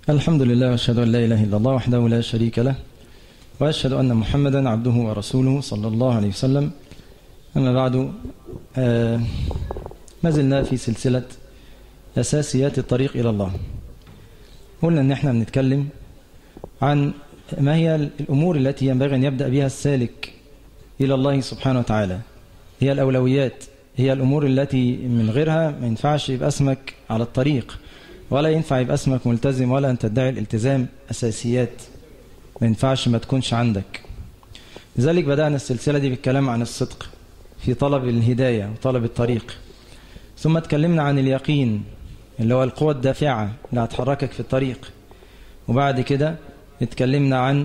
الحمد لله واشهد ان لا اله الا الله وحده لا شريك له واشهد ان محمدا عبده ورسوله صلى الله عليه وسلم اما بعد آه ما زلنا في سلسله اساسيات الطريق الى الله قلنا ان احنا بنتكلم عن ما هي الامور التي ينبغي ان يبدا بها السالك الى الله سبحانه وتعالى هي الاولويات هي الامور التي من غيرها ما ينفعش يبقى اسمك على الطريق ولا ينفع يبقى اسمك ملتزم ولا أن تدعي الالتزام أساسيات ما ينفعش ما تكونش عندك لذلك بدأنا السلسلة دي بالكلام عن الصدق في طلب الهداية وطلب الطريق ثم اتكلمنا عن اليقين اللي هو القوة الدافعة اللي هتحركك في الطريق وبعد كده اتكلمنا عن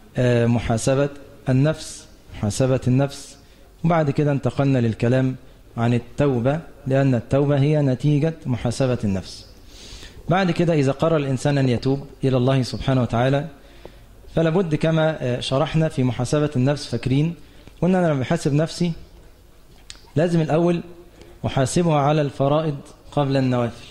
محاسبة النفس محاسبة النفس وبعد كده انتقلنا للكلام عن التوبة لأن التوبة هي نتيجة محاسبة النفس بعد كده إذا قرر الإنسان أن يتوب إلى الله سبحانه وتعالى فلا بد كما شرحنا في محاسبة النفس فاكرين قلنا أنا لما بحاسب نفسي لازم الأول أحاسبها على الفرائض قبل النوافل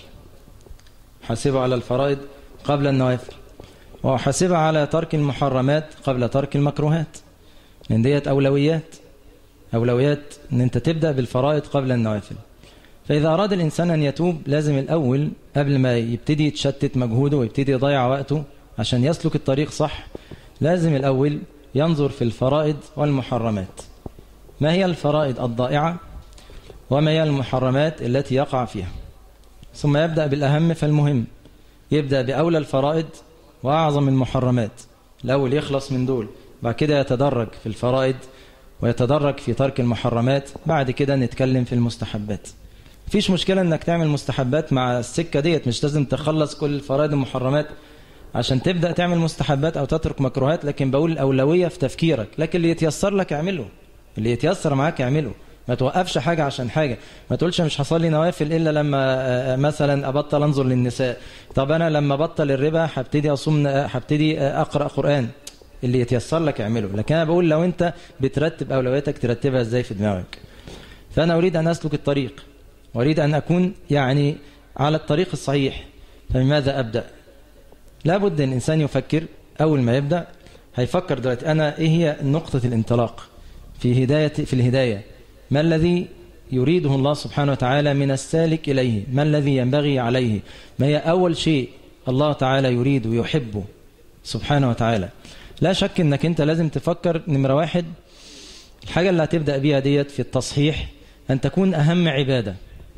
أحاسبها على الفرائض قبل النوافل وأحاسبها على ترك المحرمات قبل ترك المكروهات لأن ديت أولويات أولويات أن أنت تبدأ بالفرائض قبل النوافل فإذا أراد الإنسان أن يتوب لازم الأول قبل ما يبتدي يتشتت مجهوده ويبتدي يضيع وقته عشان يسلك الطريق صح لازم الأول ينظر في الفرائض والمحرمات ما هي الفرائض الضائعة وما هي المحرمات التي يقع فيها ثم يبدأ بالأهم فالمهم يبدأ بأولى الفرائض وأعظم المحرمات الأول يخلص من دول بعد كده يتدرج في الفرائض ويتدرج في ترك المحرمات بعد كده نتكلم في المستحبات مفيش مشكلة انك تعمل مستحبات مع السكة ديت مش لازم تخلص كل الفرائض المحرمات عشان تبدأ تعمل مستحبات او تترك مكروهات لكن بقول الأولوية في تفكيرك لكن اللي يتيسر لك اعمله اللي يتيسر معاك اعمله ما توقفش حاجة عشان حاجة ما تقولش مش حصل لي نوافل إلا لما مثلا أبطل أنظر للنساء طب أنا لما بطل الربا هبتدي أصوم هبتدي أقرأ قرآن اللي يتيسر لك اعمله لكن أنا بقول لو أنت بترتب أولوياتك ترتبها إزاي في دماغك فأنا أريد أن أسلك الطريق وأريد أن أكون يعني على الطريق الصحيح فبماذا أبدأ لابد أن الإنسان يفكر أول ما يبدأ هيفكر دلوقتي أنا إيه هي نقطة الانطلاق في هداية في الهداية ما الذي يريده الله سبحانه وتعالى من السالك إليه ما الذي ينبغي عليه ما هي أول شيء الله تعالى يريد ويحبه سبحانه وتعالى لا شك أنك أنت لازم تفكر نمرة واحد الحاجة اللي هتبدأ بيها ديت في التصحيح أن تكون أهم عبادة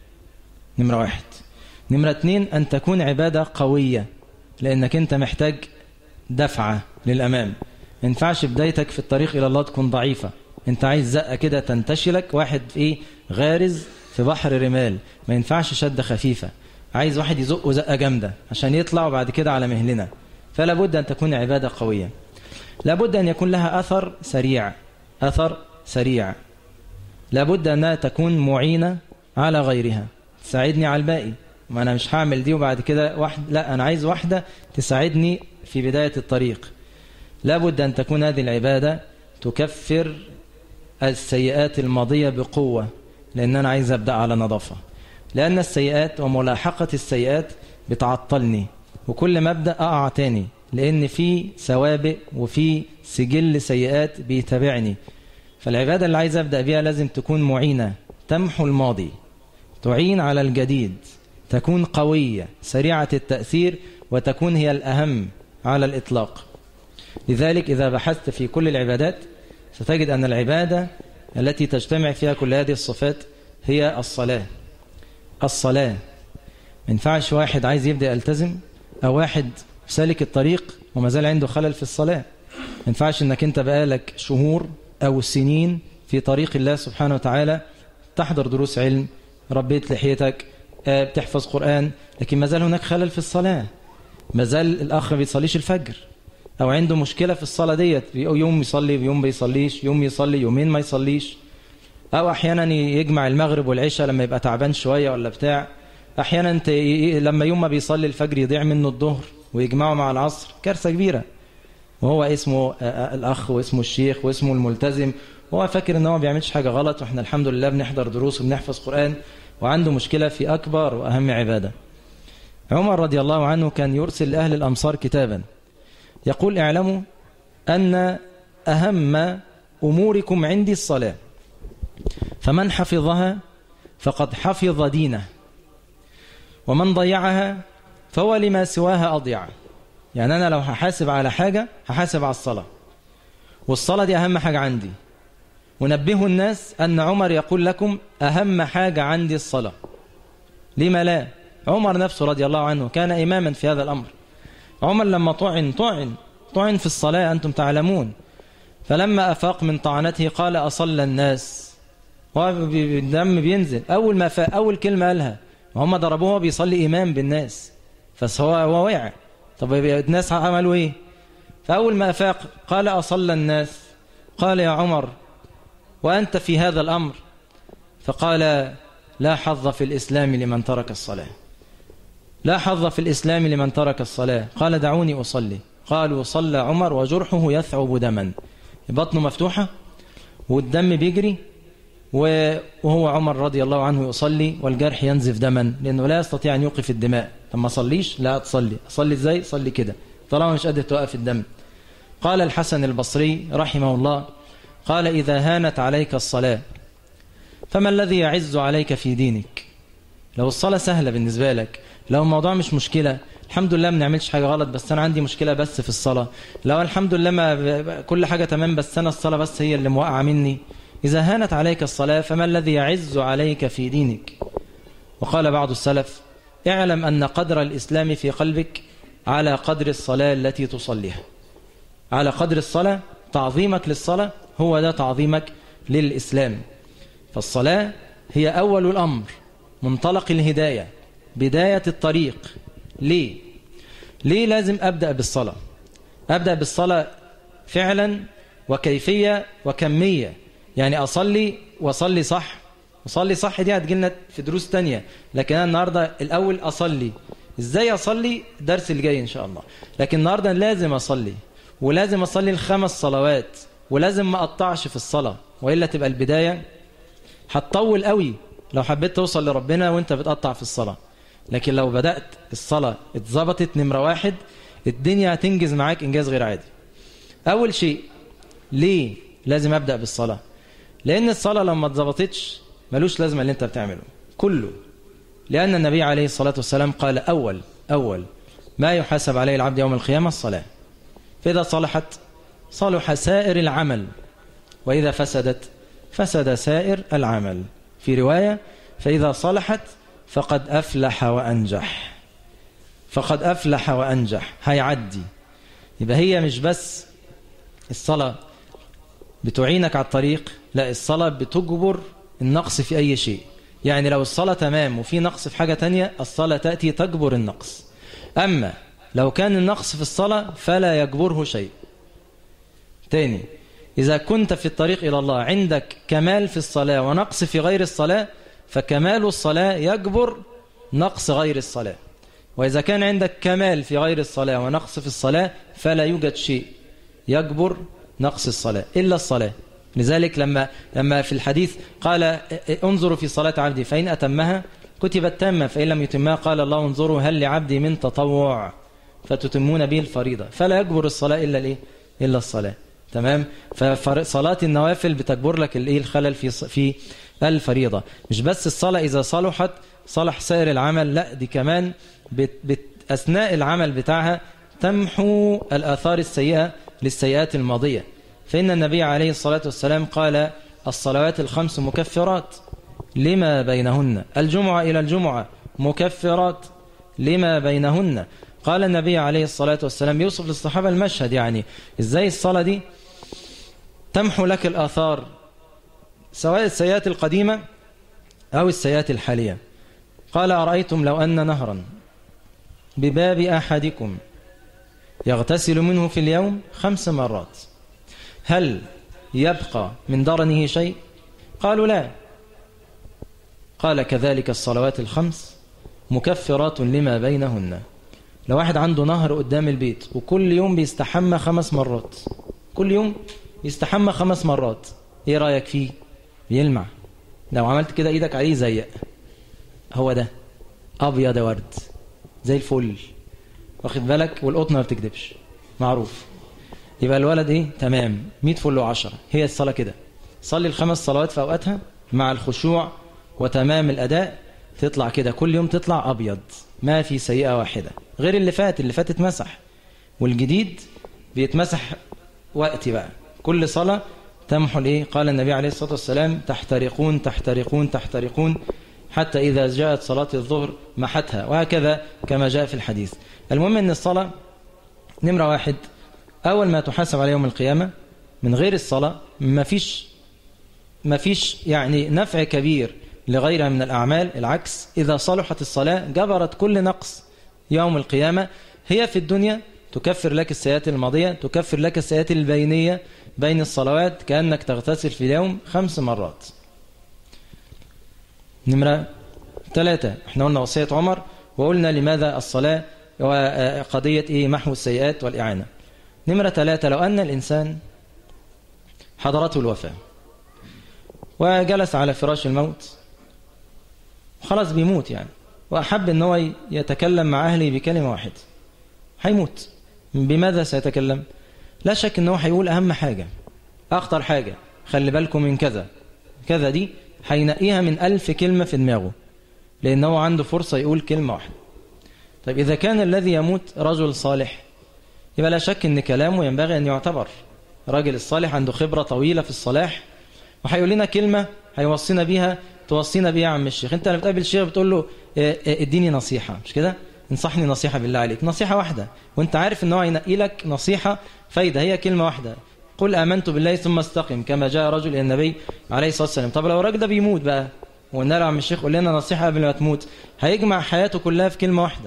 نمرة واحد نمرة اتنين أن تكون عبادة قوية لأنك أنت محتاج دفعة للأمام ما ينفعش بدايتك في الطريق إلى الله تكون ضعيفة أنت عايز زقة كده تنتشلك واحد إيه غارز في بحر رمال ما ينفعش شدة خفيفة عايز واحد يزقه زقة جامدة عشان يطلع وبعد كده على مهلنا فلا بد أن تكون عبادة قوية لابد أن يكون لها أثر سريع أثر سريع لابد أنها تكون معينة على غيرها تساعدني على الباقي ما أنا مش هعمل دي وبعد كده واحد لا أنا عايز واحدة تساعدني في بداية الطريق لابد أن تكون هذه العبادة تكفر السيئات الماضية بقوة لأن أنا عايز أبدأ على نظافة لأن السيئات وملاحقة السيئات بتعطلني وكل ما أبدأ أقع تاني لأن في سوابق وفي سجل سيئات بيتابعني فالعبادة اللي عايز أبدأ بيها لازم تكون معينة تمحو الماضي تعين على الجديد تكون قوية سريعة التأثير وتكون هي الأهم على الإطلاق لذلك إذا بحثت في كل العبادات ستجد أن العبادة التي تجتمع فيها كل هذه الصفات هي الصلاة الصلاة ما ينفعش واحد عايز يبدأ يلتزم أو واحد سالك الطريق وما زال عنده خلل في الصلاة ما ينفعش أنك أنت بقالك شهور أو سنين في طريق الله سبحانه وتعالى تحضر دروس علم ربيت لحيتك بتحفظ قرآن لكن ما زال هناك خلل في الصلاة ما زال الأخ ما بيصليش الفجر أو عنده مشكلة في الصلاة ديت يوم يصلي ويوم بيصليش يوم يصلي يومين ما يصليش أو أحيانا يجمع المغرب والعشاء لما يبقى تعبان شوية ولا بتاع أحيانا انت لما يوم ما بيصلي الفجر يضيع منه الظهر ويجمعه مع العصر كارثة كبيرة وهو اسمه الأخ واسمه الشيخ واسمه الملتزم وهو فاكر ان هو ما بيعملش حاجة غلط واحنا الحمد لله بنحضر دروس وبنحفظ قرآن وعنده مشكلة في أكبر وأهم عبادة عمر رضي الله عنه كان يرسل لأهل الأمصار كتابا يقول اعلموا أن أهم أموركم عندي الصلاة فمن حفظها فقد حفظ دينه ومن ضيعها فهو لما سواها أضيع يعني أنا لو هحاسب على حاجة هحاسب على الصلاة والصلاة دي أهم حاجة عندي ونبهوا الناس أن عمر يقول لكم أهم حاجة عندي الصلاة لما لا عمر نفسه رضي الله عنه كان إماما في هذا الأمر عمر لما طعن طعن طعن في الصلاة أنتم تعلمون فلما أفاق من طعنته قال أصلى الناس الدم بينزل أول ما فاق أول كلمة قالها هم ضربوه بيصلي إمام بالناس فهو وقع طب الناس عملوا إيه فأول ما أفاق قال أصلى الناس قال يا عمر وأنت في هذا الأمر فقال لا حظ في الإسلام لمن ترك الصلاة لا حظ في الإسلام لمن ترك الصلاة قال دعوني أصلي قالوا صلى عمر وجرحه يثعب دما بطنه مفتوحة والدم بيجري وهو عمر رضي الله عنه يصلي والجرح ينزف دما لأنه لا يستطيع أن يوقف الدماء لما صليش لا تصلي أصلي إزاي صلي كده طالما مش قادر توقف الدم قال الحسن البصري رحمه الله قال إذا هانت عليك الصلاة فما الذي يعز عليك في دينك لو الصلاة سهلة بالنسبة لك لو الموضوع مش مشكلة الحمد لله ما بنعملش حاجة غلط بس أنا عندي مشكلة بس في الصلاة لو الحمد لله ما كل حاجة تمام بس أنا الصلاة بس هي اللي موقعة مني إذا هانت عليك الصلاة فما الذي يعز عليك في دينك وقال بعض السلف اعلم أن قدر الإسلام في قلبك على قدر الصلاة التي تصليها على قدر الصلاة تعظيمك للصلاة هو ده تعظيمك للإسلام فالصلاة هي أول الأمر منطلق الهداية بداية الطريق ليه؟ ليه لازم أبدأ بالصلاة أبدأ بالصلاة فعلا وكيفية وكمية يعني أصلي وأصلي صح أصلي صح دي هتجيلنا في دروس تانية لكن أنا النهاردة الأول أصلي إزاي أصلي درس الجاي إن شاء الله لكن النهاردة لازم أصلي ولازم أصلي الخمس صلوات ولازم ما أقطعش في الصلاة وإلا تبقى البداية هتطول قوي لو حبيت توصل لربنا وانت بتقطع في الصلاة لكن لو بدأت الصلاة اتظبطت نمرة واحد الدنيا هتنجز معاك إنجاز غير عادي أول شيء ليه لازم أبدأ بالصلاة لأن الصلاة لما اتظبطتش ملوش لازمة اللي انت بتعمله كله لأن النبي عليه الصلاة والسلام قال أول أول ما يحاسب عليه العبد يوم القيامة الصلاة فإذا صلحت صلح سائر العمل وإذا فسدت فسد سائر العمل في رواية فإذا صلحت فقد أفلح وأنجح فقد أفلح وأنجح هيعدي يبقى هي مش بس الصلاة بتعينك على الطريق لا الصلاة بتجبر النقص في أي شيء يعني لو الصلاة تمام وفي نقص في حاجة تانية الصلاة تأتي تجبر النقص أما لو كان النقص في الصلاة فلا يجبره شيء تاني إذا كنت في الطريق إلى الله عندك كمال في الصلاة ونقص في غير الصلاة فكمال الصلاة يجبر نقص غير الصلاة وإذا كان عندك كمال في غير الصلاة ونقص في الصلاة فلا يوجد شيء يجبر نقص الصلاة إلا الصلاة لذلك لما لما في الحديث قال انظروا في صلاة عبدي فإن أتمها كتبت تامة فإن لم يتمها قال الله انظروا هل لعبدي من تطوع فتتمون به الفريضة فلا يجبر الصلاة إلا الإيه إلا الصلاة تمام فصلاة النوافل بتجبر لك الايه الخلل في في الفريضة مش بس الصلاة إذا صلحت صلح سائر العمل لا دي كمان بت بت أثناء العمل بتاعها تمحو الآثار السيئة للسيئات الماضية فإن النبي عليه الصلاة والسلام قال الصلوات الخمس مكفرات لما بينهن الجمعة إلى الجمعة مكفرات لما بينهن قال النبي عليه الصلاة والسلام يوصف للصحابة المشهد يعني إزاي الصلاة دي تمحو لك الآثار سواء السيئات القديمة أو السيئات الحالية قال أرأيتم لو أن نهرا بباب أحدكم يغتسل منه في اليوم خمس مرات هل يبقى من درنه شيء قالوا لا قال كذلك الصلوات الخمس مكفرات لما بينهن لو واحد عنده نهر قدام البيت وكل يوم بيستحمى خمس مرات كل يوم يستحمى خمس مرات ايه رأيك فيه بيلمع لو عملت كده ايدك عليه زيق هو ده ابيض ورد زي الفل واخد بالك والقطنه ما بتكذبش معروف يبقى الولد ايه تمام 100 فل و10 هي الصلاه كده صلي الخمس صلوات في اوقاتها مع الخشوع وتمام الاداء تطلع كده كل يوم تطلع ابيض ما في سيئه واحده غير اللي فات اللي فات اتمسح والجديد بيتمسح وقتي بقى كل صلاه تمحو الايه قال النبي عليه الصلاه والسلام تحترقون تحترقون تحترقون حتى إذا جاءت صلاة الظهر محتها وهكذا كما جاء في الحديث المهم أن الصلاة نمرة واحد أول ما تحاسب على يوم القيامة من غير الصلاة ما فيش ما فيش يعني نفع كبير لغيرها من الأعمال العكس إذا صلحت الصلاة جبرت كل نقص يوم القيامة هي في الدنيا تكفر لك السيئات الماضية تكفر لك السيئات البينية بين الصلوات كأنك تغتسل في اليوم خمس مرات نمرة ثلاثة احنا قلنا وصية عمر وقلنا لماذا الصلاة وقضية ايه محو السيئات والإعانة نمرة ثلاثة لو أن الإنسان حضرته الوفاة وجلس على فراش الموت خلاص بيموت يعني وأحب أن هو يتكلم مع أهله بكلمة واحدة هيموت بماذا سيتكلم لا شك أنه هيقول أهم حاجة أخطر حاجة خلي بالكم من كذا كذا دي هينقيها من ألف كلمة في دماغه لأنه عنده فرصة يقول كلمة واحدة طيب إذا كان الذي يموت رجل صالح يبقى لا شك أن كلامه ينبغي أن يعتبر راجل الصالح عنده خبرة طويلة في الصلاح وهيقول لنا كلمة هيوصينا بيها توصينا بيها يا عم الشيخ انت لما بتقابل الشيخ بتقول له اديني نصيحة مش كده انصحني نصيحة بالله عليك نصيحة واحدة وانت عارف ان هو هينقي لك نصيحة فايدة هي كلمة واحدة قل آمنت بالله ثم استقم كما جاء رجل إلى النبي عليه الصلاة والسلام طب لو الراجل ده بيموت بقى وقلنا له عم الشيخ قول لنا نصيحة قبل ما تموت هيجمع حياته كلها في كلمة واحدة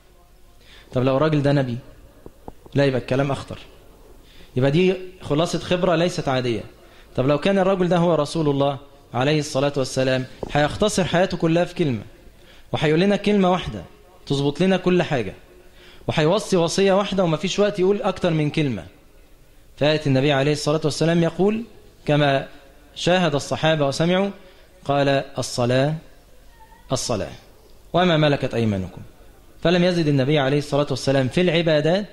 طب لو الراجل ده نبي لا يبقى الكلام أخطر يبقى دي خلاصة خبرة ليست عادية طب لو كان الرجل ده هو رسول الله عليه الصلاة والسلام هيختصر حياته كلها في كلمة وهيقول لنا كلمة واحدة تظبط لنا كل حاجة وهيوصي وصية واحدة وما فيش وقت يقول أكتر من كلمة فآية النبي عليه الصلاة والسلام يقول كما شاهد الصحابة وسمعوا قال الصلاة الصلاة وما ملكت أيمانكم فلم يزد النبي عليه الصلاة والسلام في العبادات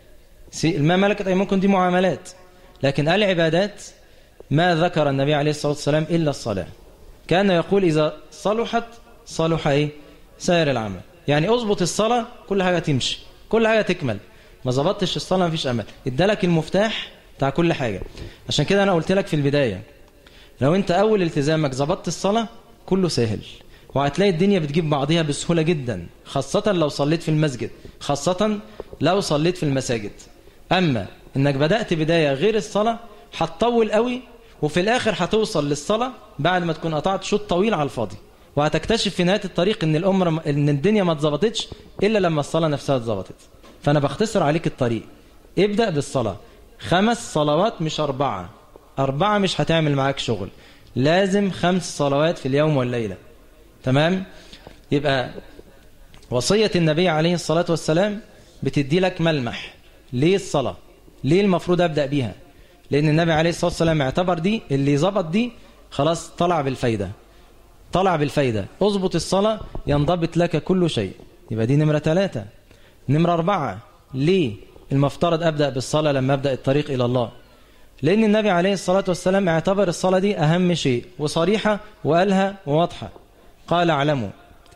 ما ملكت أيمانكم دي معاملات لكن العبادات ما ذكر النبي عليه الصلاة والسلام إلا الصلاة كان يقول إذا صلحت صلح إيه سائر العمل يعني أضبط الصلاة كل حاجة تمشي كل حاجة تكمل ما ظبطتش الصلاة مفيش أمل ادالك المفتاح بتاع كل حاجة عشان كده أنا قلت لك في البداية لو أنت أول التزامك ظبطت الصلاة كله سهل وهتلاقي الدنيا بتجيب بعضها بسهولة جدا خاصة لو صليت في المسجد خاصة لو صليت في المساجد أما إنك بدأت بداية غير الصلاة هتطول قوي وفي الآخر هتوصل للصلاة بعد ما تكون قطعت شوط طويل على الفاضي وهتكتشف في نهاية الطريق إن الأمر إن الدنيا ما اتظبطتش إلا لما الصلاة نفسها اتظبطت فأنا بختصر عليك الطريق ابدأ بالصلاة خمس صلوات مش أربعة أربعة مش هتعمل معاك شغل لازم خمس صلوات في اليوم والليلة تمام يبقى وصية النبي عليه الصلاة والسلام بتدي لك ملمح ليه الصلاة ليه المفروض أبدأ بيها لأن النبي عليه الصلاة والسلام اعتبر دي اللي ظبط دي خلاص طلع بالفايدة طلع بالفايدة اظبط الصلاة ينضبط لك كل شيء يبقى دي نمرة ثلاثة نمرة أربعة ليه المفترض أبدأ بالصلاة لما أبدأ الطريق إلى الله لأن النبي عليه الصلاة والسلام اعتبر الصلاة دي أهم شيء وصريحة وقالها وواضحة قال اعلموا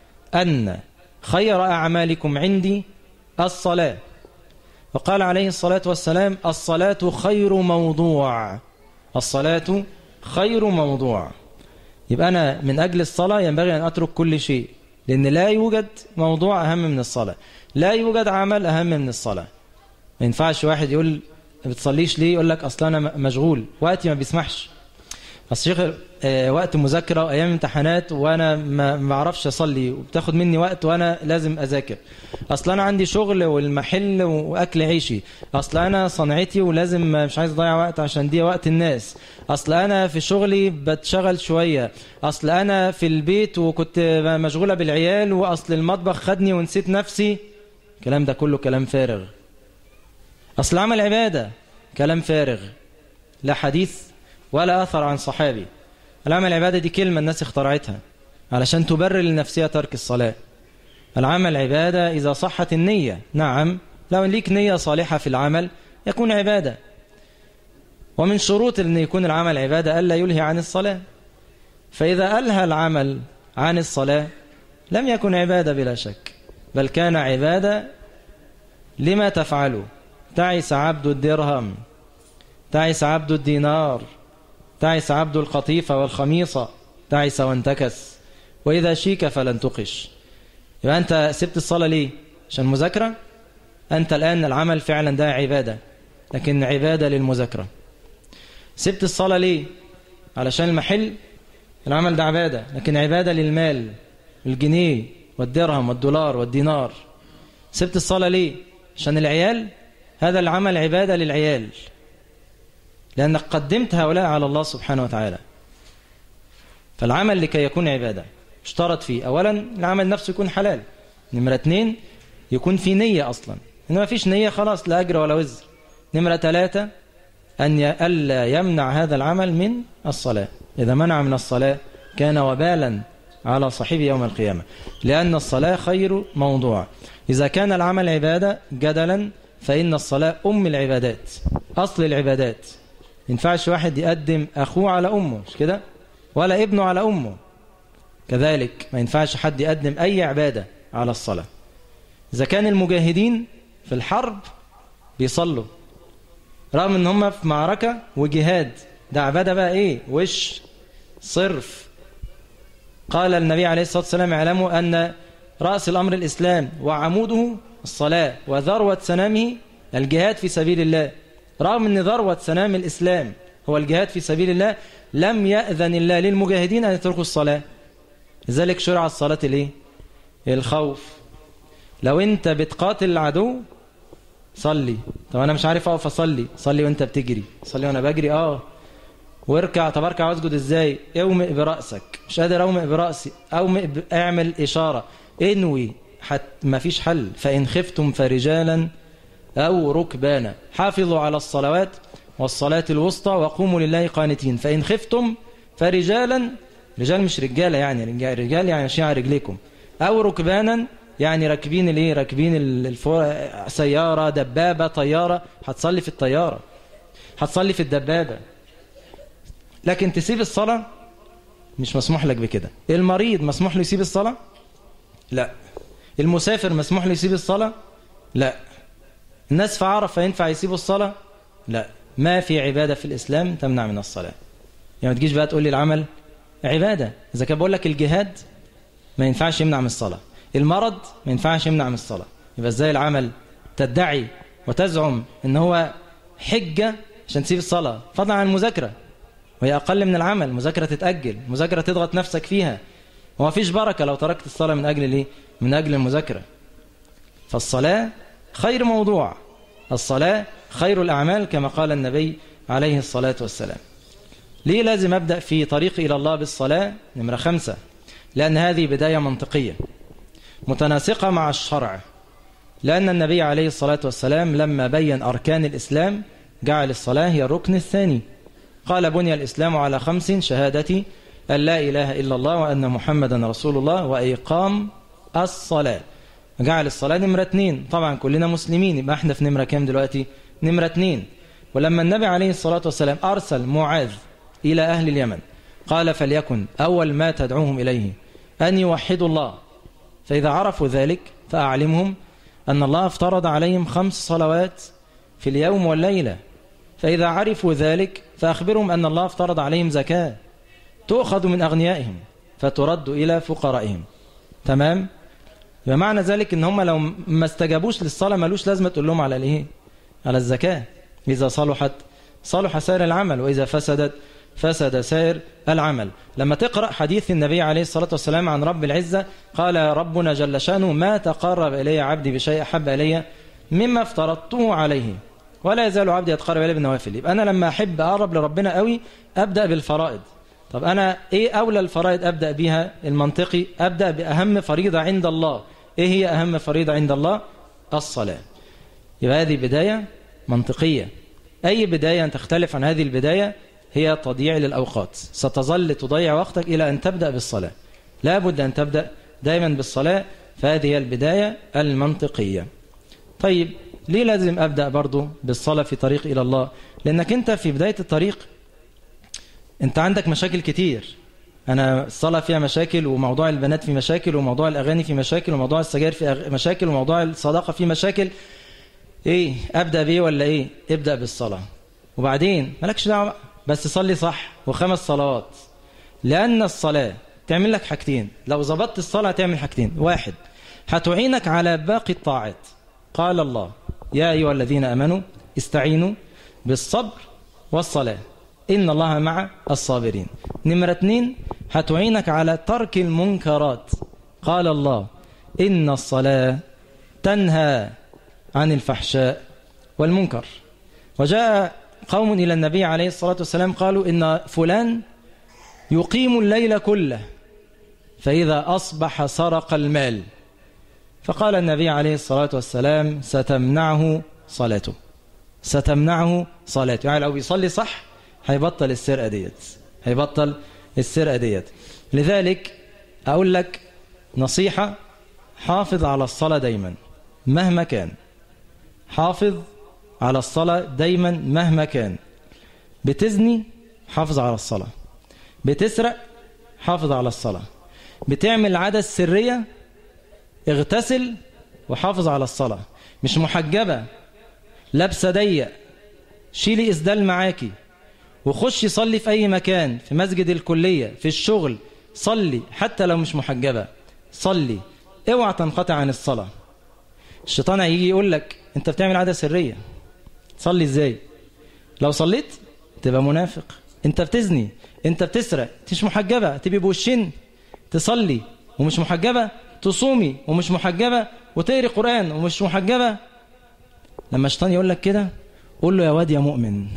أن خير أعمالكم عندي الصلاة وقال عليه الصلاة والسلام الصلاة خير موضوع الصلاة خير موضوع يبقى أنا من أجل الصلاة ينبغي أن أترك كل شيء لأن لا يوجد موضوع أهم من الصلاة لا يوجد عمل أهم من الصلاة ما ينفعش واحد يقول ما بتصليش ليه يقول لك أصل أنا مشغول وقتي ما بيسمحش أصل شيخ آه وقت مذاكرة وأيام امتحانات وأنا ما بعرفش أصلي وبتاخد مني وقت وأنا لازم أذاكر أصل أنا عندي شغل والمحل وأكل عيشي أصل أنا صنعتي ولازم مش عايز أضيع وقت عشان دي وقت الناس أصل أنا في شغلي بتشغل شوية أصل أنا في البيت وكنت مشغولة بالعيال وأصل المطبخ خدني ونسيت نفسي الكلام ده كله كلام فارغ أصل عمل عبادة كلام فارغ لا حديث ولا أثر عن صحابي العمل العبادة دي كلمة الناس اخترعتها علشان تبرر لنفسها ترك الصلاة العمل عبادة إذا صحت النية نعم لو ليك نية صالحة في العمل يكون عبادة ومن شروط أن يكون العمل عبادة ألا يلهي عن الصلاة فإذا ألهى العمل عن الصلاة لم يكن عبادة بلا شك بل كان عبادة لما تفعله تعس عبد الدرهم تعس عبد الدينار تعس عبد القطيفة والخميصة تعس وانتكس وإذا شيك فلن تقش يبقى أنت سبت الصلاة ليه عشان مذاكرة أنت الآن العمل فعلا ده عبادة لكن عبادة للمذاكرة سبت الصلاة ليه علشان المحل العمل ده عبادة لكن عبادة للمال الجنيه والدرهم والدولار والدينار سبت الصلاة ليه عشان العيال هذا العمل عبادة للعيال لأنك قدمت هؤلاء على الله سبحانه وتعالى فالعمل لكي يكون عبادة اشترط فيه أولا العمل نفسه يكون حلال نمرة اثنين يكون في نية أصلا إنما فيش نية خلاص لا أجر ولا وزر نمرة ثلاثة أن ألا يمنع هذا العمل من الصلاة إذا منع من الصلاة كان وبالا على صاحبه يوم القيامة لأن الصلاة خير موضوع إذا كان العمل عبادة جدلا فإن الصلاة أم العبادات أصل العبادات ينفعش واحد يقدم أخوه على أمه مش كده ولا ابنه على أمه كذلك ما ينفعش حد يقدم أي عبادة على الصلاة إذا كان المجاهدين في الحرب بيصلوا رغم ان هم في معركة وجهاد ده عبادة بقى ايه وش صرف قال النبي عليه الصلاة والسلام اعلموا أن رأس الأمر الإسلام وعموده الصلاة وذروة سنامه الجهاد في سبيل الله رغم أن ذروة سنام الإسلام هو الجهاد في سبيل الله لم يأذن الله للمجاهدين أن يتركوا الصلاة لذلك شرع الصلاة ليه الخوف لو انت بتقاتل العدو صلي طب انا مش عارف اقف اصلي صلي وانت بتجري صلي وانا بجري اه واركع طب اركع واسجد ازاي اومئ براسك مش قادر اومئ براسي اومئ ب... اعمل اشاره انوي حت ما فيش حل فان خفتم فرجالا او ركبانا حافظوا على الصلوات والصلاه الوسطى وقوموا لله قانتين فان خفتم فرجالا رجال مش رجاله يعني رجال يعني ماشيين على رجليكم او ركبانا يعني راكبين الايه راكبين الفور... سياره دبابه طياره هتصلي في الطياره هتصلي في الدبابه لكن تسيب الصلاه مش مسموح لك بكده المريض مسموح له يسيب الصلاه لا المسافر مسموح له يسيب الصلاه لا الناس في عرفه ينفع يسيبوا الصلاه لا ما في عباده في الاسلام تمنع من الصلاه يعني ما تجيش بقى تقول لي العمل عباده اذا كان بقول لك الجهاد ما ينفعش يمنع من الصلاه المرض ما ينفعش يمنع من الصلاة يبقى ازاي العمل تدعي وتزعم ان هو حجة عشان تسيب الصلاة فضلا عن المذاكرة وهي أقل من العمل مذاكرة تتأجل مذاكرة تضغط نفسك فيها وما فيش بركة لو تركت الصلاة من أجل ليه؟ من أجل المذاكرة فالصلاة خير موضوع الصلاة خير الأعمال كما قال النبي عليه الصلاة والسلام ليه لازم أبدأ في طريقي إلى الله بالصلاة نمرة خمسة لأن هذه بداية منطقية متناسقة مع الشرع لأن النبي عليه الصلاة والسلام لما بين أركان الإسلام جعل الصلاة هي الركن الثاني قال بني الإسلام على خمس شهادة أن لا إله إلا الله وأن محمدا رسول الله وإقام الصلاة جعل الصلاة نمرة اثنين طبعا كلنا مسلمين يبقى احنا في نمرة كام دلوقتي نمرة اثنين ولما النبي عليه الصلاة والسلام أرسل معاذ إلى أهل اليمن قال فليكن أول ما تدعوهم إليه أن يوحدوا الله فإذا عرفوا ذلك فأعلمهم أن الله افترض عليهم خمس صلوات في اليوم والليلة فإذا عرفوا ذلك فأخبرهم أن الله افترض عليهم زكاة تؤخذ من أغنيائهم فترد إلى فقرائهم تمام بمعنى ذلك ان هم لو ما استجابوش للصلاة ملوش لازمة تقول لهم على الايه على الزكاة إذا صلحت صلح سائر العمل وإذا فسدت فسد سائر العمل لما تقرأ حديث النبي عليه الصلاة والسلام عن رب العزة قال ربنا جل شانه ما تقرب إلي عبدي بشيء أحب إلي مما افترضته عليه ولا يزال عبدي يتقرب إلي بالنوافل يبقى أنا لما أحب أقرب لربنا قوي أبدأ بالفرائض طب أنا إيه أولى الفرائض أبدأ بها المنطقي أبدأ بأهم فريضة عند الله إيه هي أهم فريضة عند الله الصلاة يبقى هذه بداية منطقية أي بداية تختلف عن هذه البداية هي تضييع للأوقات ستظل تضيع وقتك إلى أن تبدأ بالصلاة لا بد أن تبدأ دائما بالصلاة فهذه هي البداية المنطقية طيب ليه لازم أبدأ برضو بالصلاة في طريق إلى الله لأنك أنت في بداية الطريق أنت عندك مشاكل كتير أنا الصلاة فيها مشاكل وموضوع البنات في مشاكل وموضوع الأغاني في مشاكل وموضوع السجاير في مشاكل وموضوع الصداقة في مشاكل إيه أبدأ بإيه ولا إيه ابدأ بالصلاة وبعدين مالكش دعوة بس صلي صح وخمس صلوات لأن الصلاة تعمل لك حاجتين لو ظبطت الصلاة تعمل حاجتين واحد هتعينك على باقي الطاعات قال الله يا أيها الذين أمنوا استعينوا بالصبر والصلاة إن الله مع الصابرين نمرة اتنين هتعينك على ترك المنكرات قال الله إن الصلاة تنهى عن الفحشاء والمنكر وجاء قوم إلى النبي عليه الصلاة والسلام قالوا إن فلان يقيم الليل كله فإذا أصبح سرق المال فقال النبي عليه الصلاة والسلام ستمنعه صلاته ستمنعه صلاته يعني لو بيصلي صح هيبطل السرقة ديت هيبطل السرقة ديت لذلك أقول لك نصيحة حافظ على الصلاة دايما مهما كان حافظ على الصلاة دايما مهما كان بتزني حافظ على الصلاة بتسرق حافظ على الصلاة بتعمل عادة سرية اغتسل وحافظ على الصلاة مش محجبة لابسة ضيق شيلي إسدال معاكي وخش صلي في أي مكان في مسجد الكلية في الشغل صلي حتى لو مش محجبة صلي اوعى تنقطع عن الصلاة الشيطان هيجي يقول لك انت بتعمل عادة سرية تصلي ازاي لو صليت تبقى منافق انت بتزني انت بتسرق مش محجبة تبقى بوشين تصلي ومش محجبة تصومي ومش محجبة وتقري قرآن ومش محجبة لما الشيطان يقول لك كده قول له يا واد يا مؤمن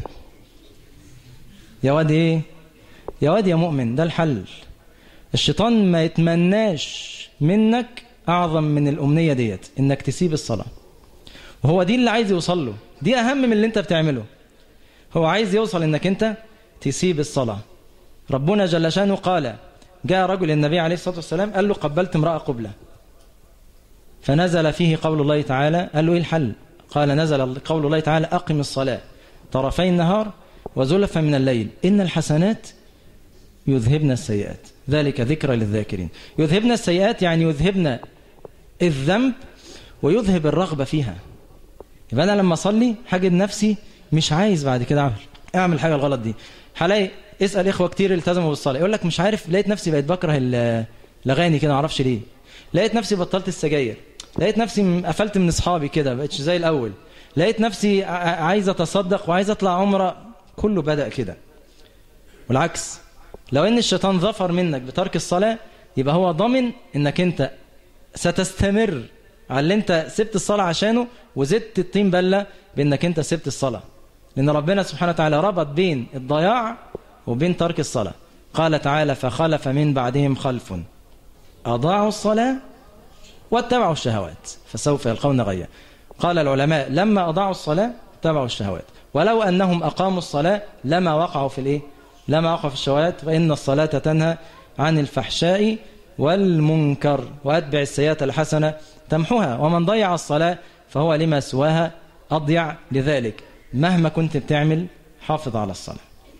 يا واد ايه يا واد يا مؤمن ده الحل الشيطان ما يتمناش منك أعظم من الأمنية ديت إنك تسيب الصلاة وهو دي اللي عايز يوصل له دي أهم من اللي أنت بتعمله هو عايز يوصل إنك أنت تسيب الصلاة ربنا جل شانه قال جاء رجل النبي عليه الصلاة والسلام قال له قبلت امرأة قبلة فنزل فيه قول الله تعالى قال له إيه الحل قال نزل قول الله تعالى أقم الصلاة طرفي النهار وزلفا من الليل إن الحسنات يذهبن السيئات ذلك ذكرى للذاكرين يذهبن السيئات يعني يذهبن الذنب ويذهب الرغبة فيها يبقى أنا لما أصلي حاجد نفسي مش عايز بعد كده أعمل أعمل حاجة الغلط دي هلاقي اسأل إخوة كتير التزموا بالصلاة يقول لك مش عارف لقيت نفسي بقيت بكره الأغاني كده معرفش ليه لقيت نفسي بطلت السجاير لقيت نفسي قفلت من أصحابي كده بقتش زي الأول لقيت نفسي عايز أتصدق وعايز أطلع عمرة كله بدأ كده والعكس لو ان الشيطان ظفر منك بترك الصلاة يبقى هو ضامن انك انت ستستمر على اللي انت سبت الصلاة عشانه وزدت الطين بلة بانك انت سبت الصلاة لان ربنا سبحانه وتعالى ربط بين الضياع وبين ترك الصلاة قال تعالى فخلف من بعدهم خلف أضاعوا الصلاة واتبعوا الشهوات فسوف يلقون غيا قال العلماء لما أضاعوا الصلاة اتبعوا الشهوات ولو أنهم أقاموا الصلاة لما وقعوا في الإيه لما وقع في الشهوات فإن الصلاة تنهى عن الفحشاء والمنكر وأتبع السيئة الحسنة تمحوها ومن ضيع الصلاة فهو لما سواها أضيع لذلك مهما كنت بتعمل حافظ على الصلاة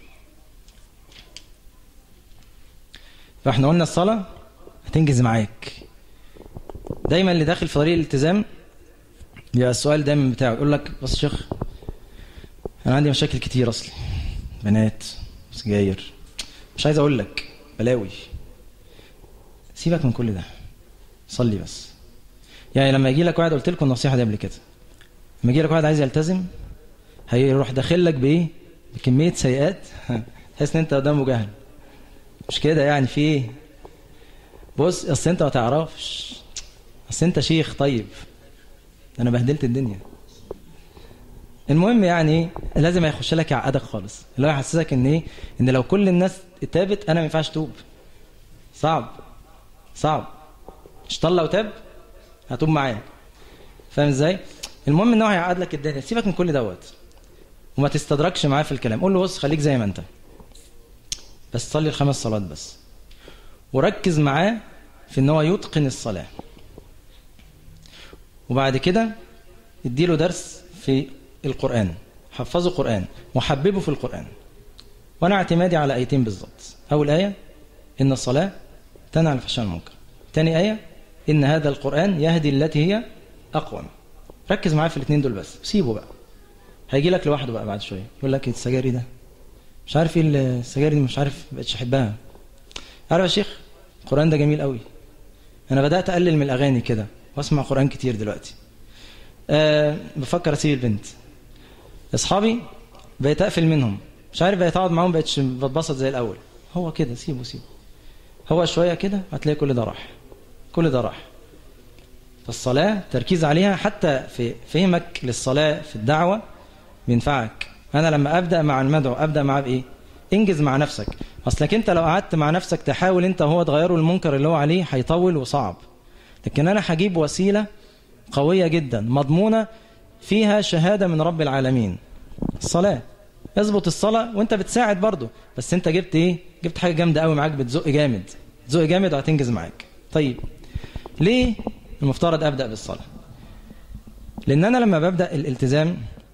فاحنا قلنا الصلاة هتنجز معاك دايما اللي داخل في طريق الالتزام يبقى السؤال دايما بتاعه يقول لك بص شيخ انا عندي مشاكل كتير اصلي بنات سجاير مش عايز اقول لك بلاوي سيبك من كل ده صلي بس يعني لما يجي لك واحد قلت لكم النصيحه دي قبل كده لما يجي لك واحد عايز يلتزم هيروح داخل لك بايه بكميه سيئات تحس ان انت قدامه جهل مش كده يعني في ايه بص اصل انت ما تعرفش اصل انت شيخ طيب انا بهدلت الدنيا المهم يعني لازم هيخش لك يعقدك خالص اللي هو يحسسك ان ايه ان لو كل الناس تابت انا ما ينفعش توب صعب صعب مش طلع وتاب هتوب معايا فاهم ازاي المهم ان هو هيعقد لك الدنيا سيبك من كل دوت وما تستدركش معاه في الكلام قول له بص خليك زي ما انت بس صلي الخمس صلوات بس وركز معاه في ان هو يتقن الصلاه وبعد كده اديله درس في القرآن حفظه قرآن وحببه في القرآن وانا اعتمادي على ايتين بالظبط اول آية ان الصلاة تنهى عن الفحشاء والمنكر تاني آية ان هذا القرآن يهدي التي هي اقوم ركز معايا في الاثنين دول بس سيبه بقى هيجي لك لوحده بقى بعد شويه يقول لك السجاري ده مش عارف ايه السجاري دي مش عارف بقتش احبها عارف يا شيخ القرآن ده جميل قوي انا بدأت اقلل من الاغاني كده واسمع قرآن كتير دلوقتي أه بفكر اسيب البنت اصحابي بقيت اقفل منهم مش عارف بقيت اقعد معاهم بقتش بتبسط زي الاول هو كده سيبه سيبه هو شويه كده هتلاقي كل ده راح كل ده راح فالصلاه تركيز عليها حتى في فهمك للصلاه في الدعوه بينفعك انا لما ابدا مع المدعو ابدا معاه بايه انجز مع نفسك اصلك انت لو قعدت مع نفسك تحاول انت وهو تغيره المنكر اللي هو عليه هيطول وصعب لكن انا هجيب وسيله قويه جدا مضمونه فيها شهاده من رب العالمين الصلاه اظبط الصلاه وانت بتساعد برضه بس انت جبت ايه جبت حاجه جامده قوي معاك بتزق جامد تزق جامد وهتنجز معاك طيب ليه المفترض ابدا بالصلاه لان انا لما ببدا الالتزام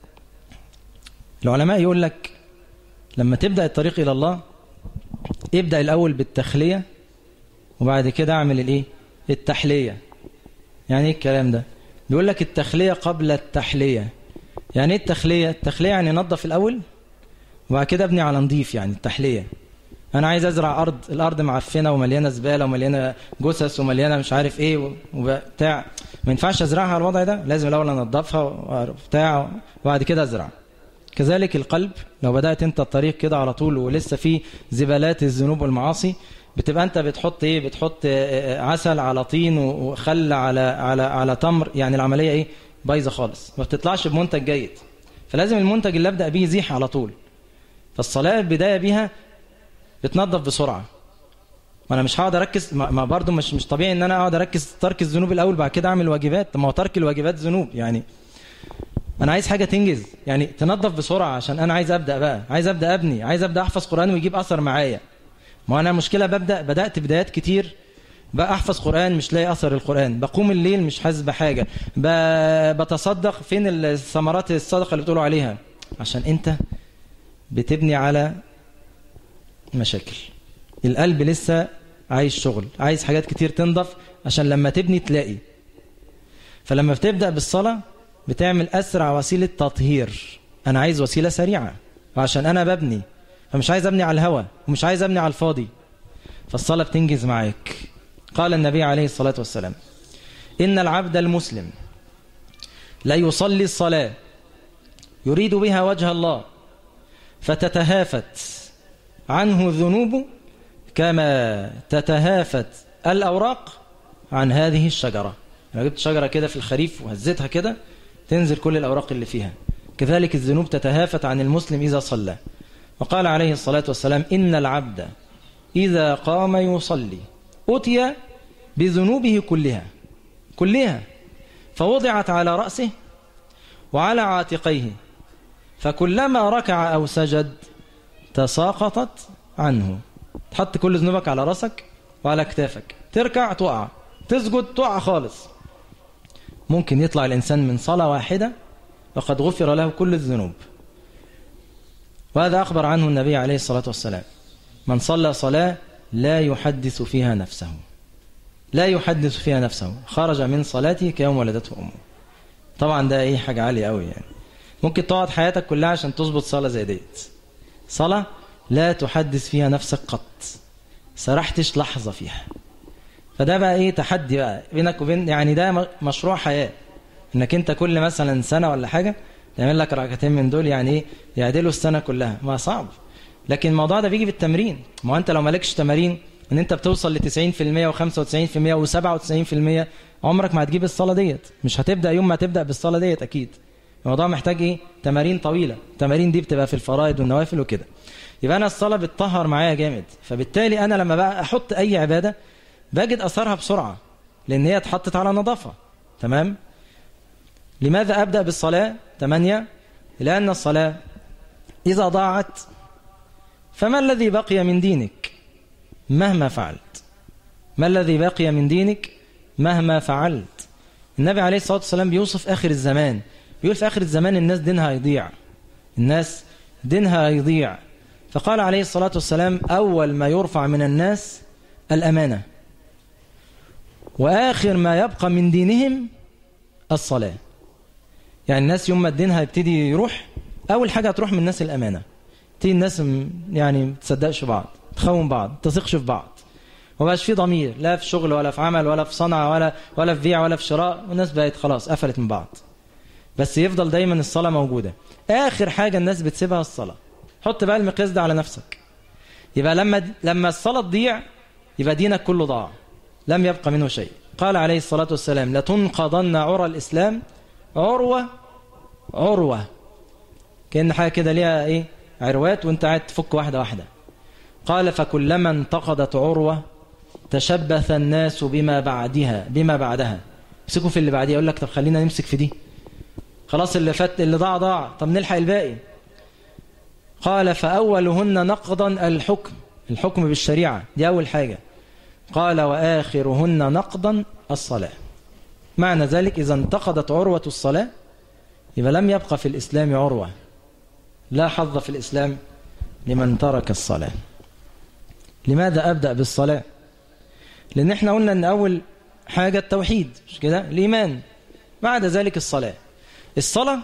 العلماء يقول لك لما تبدا الطريق الى الله ابدا الاول بالتخليه وبعد كده اعمل الايه التحليه يعني ايه الكلام ده بيقول لك التخليه قبل التحليه يعني ايه التخليه التخليه يعني نظف الاول وبعد كده ابني على نظيف يعني التحليه انا عايز ازرع ارض الارض معفنه ومليانه زباله ومليانه جثث ومليانه مش عارف ايه وبتاع ما ينفعش ازرعها على الوضع ده لازم الاول انضفها وبتاع وبعد كده ازرع كذلك القلب لو بدات انت الطريق كده على طول ولسه في زبالات الذنوب والمعاصي بتبقى انت بتحط ايه بتحط عسل على طين وخل على على على تمر يعني العمليه ايه بايظه خالص ما بتطلعش بمنتج جيد فلازم المنتج اللي ابدا بيه يزيح على طول فالصلاه البدايه بيها بتنظف بسرعه ما انا مش هقعد اركز ما برضه مش مش طبيعي ان انا اقعد اركز ترك الذنوب الاول بعد كده اعمل واجبات ما هو ترك الواجبات ذنوب يعني انا عايز حاجه تنجز يعني تنظف بسرعه عشان انا عايز ابدا بقى عايز ابدا ابني عايز ابدا احفظ قران ويجيب اثر معايا ما انا مشكله ببدا بدات بدايات كتير بقى احفظ قران مش لاقي اثر القران بقوم الليل مش حاسس بحاجه بتصدق فين الثمرات الصدقه اللي بتقولوا عليها عشان انت بتبني على مشاكل القلب لسه عايز شغل عايز حاجات كتير تنضف عشان لما تبني تلاقي فلما بتبدا بالصلاه بتعمل اسرع وسيله تطهير انا عايز وسيله سريعه وعشان انا ببني فمش عايز ابني على الهوى ومش عايز ابني على الفاضي فالصلاه بتنجز معاك قال النبي عليه الصلاه والسلام ان العبد المسلم لا يصلي الصلاه يريد بها وجه الله فتتهافت عنه الذنوب كما تتهافت الأوراق عن هذه الشجرة لو جبت شجرة كده في الخريف وهزتها كده تنزل كل الأوراق اللي فيها كذلك الذنوب تتهافت عن المسلم إذا صلى وقال عليه الصلاة والسلام إن العبد إذا قام يصلي أتي بذنوبه كلها كلها فوضعت على رأسه وعلى عاتقيه فكلما ركع أو سجد تساقطت عنه تحط كل ذنوبك على راسك وعلى كتافك تركع تقع تسجد تقع خالص ممكن يطلع الإنسان من صلاة واحدة وقد غفر له كل الذنوب وهذا أخبر عنه النبي عليه الصلاة والسلام من صلى صلاة لا يحدث فيها نفسه لا يحدث فيها نفسه خرج من صلاته كيوم ولدته أمه طبعا ده ايه حاجة عالية قوي يعني ممكن تقعد حياتك كلها عشان تظبط صلاة زي ديت صلاة لا تحدث فيها نفسك قط سرحتش لحظة فيها فده بقى ايه تحدي بقى بينك وبين يعني ده مشروع حياة انك انت كل مثلا سنة ولا حاجة تعمل لك ركعتين من دول يعني ايه يعدلوا السنة كلها ما صعب لكن الموضوع ده بيجي بالتمرين ما انت لو مالكش تمارين ان انت بتوصل ل 90% و95% و97% عمرك ما هتجيب الصلاة ديت مش هتبدأ يوم ما تبدأ بالصلاة ديت اكيد الموضوع محتاج ايه تمارين طويلة التمارين دي بتبقى في الفرائض والنوافل وكده يبقى انا الصلاة بتطهر معايا جامد فبالتالي انا لما بقى احط اي عبادة بجد اثرها بسرعة لان هي اتحطت على نظافة تمام لماذا ابدأ بالصلاة 8 لان الصلاة اذا ضاعت فما الذي بقي من دينك مهما فعلت ما الذي بقي من دينك مهما فعلت النبي عليه الصلاة والسلام بيوصف آخر الزمان بيقول في آخر الزمان الناس دينها هيضيع الناس دينها هيضيع فقال عليه الصلاة والسلام أول ما يرفع من الناس الأمانة وآخر ما يبقى من دينهم الصلاة يعني الناس يوم ما الدين هيبتدي يروح أول حاجة هتروح من الناس الأمانة تيجي الناس يعني ما تصدقش بعض تخون بعض تثقش في بعض ما بقاش في ضمير لا في شغل ولا في عمل ولا في صنعة ولا ولا في بيع ولا في شراء والناس بقت خلاص قفلت من بعض بس يفضل دايما الصلاة موجودة آخر حاجة الناس بتسيبها الصلاة حط بقى المقياس ده على نفسك يبقى لما لما الصلاة تضيع يبقى دينك كله ضاع لم يبقى منه شيء قال عليه الصلاة والسلام لتنقضن عرى الإسلام عروة عروة كأن حاجة كده ليها إيه عروات وانت قاعد تفك واحدة واحدة قال فكلما انتقضت عروة تشبث الناس بما بعدها بما بعدها يمسكوا في اللي بعديها يقول لك طب خلينا نمسك في دي خلاص اللي فات اللي ضاع ضاع طب نلحق الباقي قال فأولهن نقضا الحكم الحكم بالشريعة دي أول حاجة قال وآخرهن نقضا الصلاة معنى ذلك إذا انتقضت عروة الصلاة يبقى لم يبقى في الإسلام عروة لا حظ في الإسلام لمن ترك الصلاة لماذا أبدأ بالصلاة لأن احنا قلنا أن أول حاجة التوحيد مش كده الإيمان بعد ذلك الصلاة الصلاة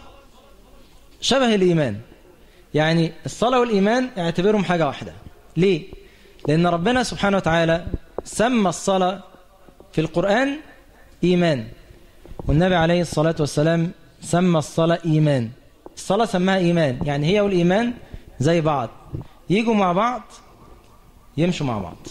شبه الإيمان يعني الصلاة والإيمان اعتبرهم حاجة واحدة ليه؟ لأن ربنا سبحانه وتعالى سمى الصلاة في القرآن إيمان والنبي عليه الصلاة والسلام سمى الصلاة إيمان الصلاة سماها إيمان يعني هي والإيمان زي بعض يجوا مع بعض يمشوا مع بعض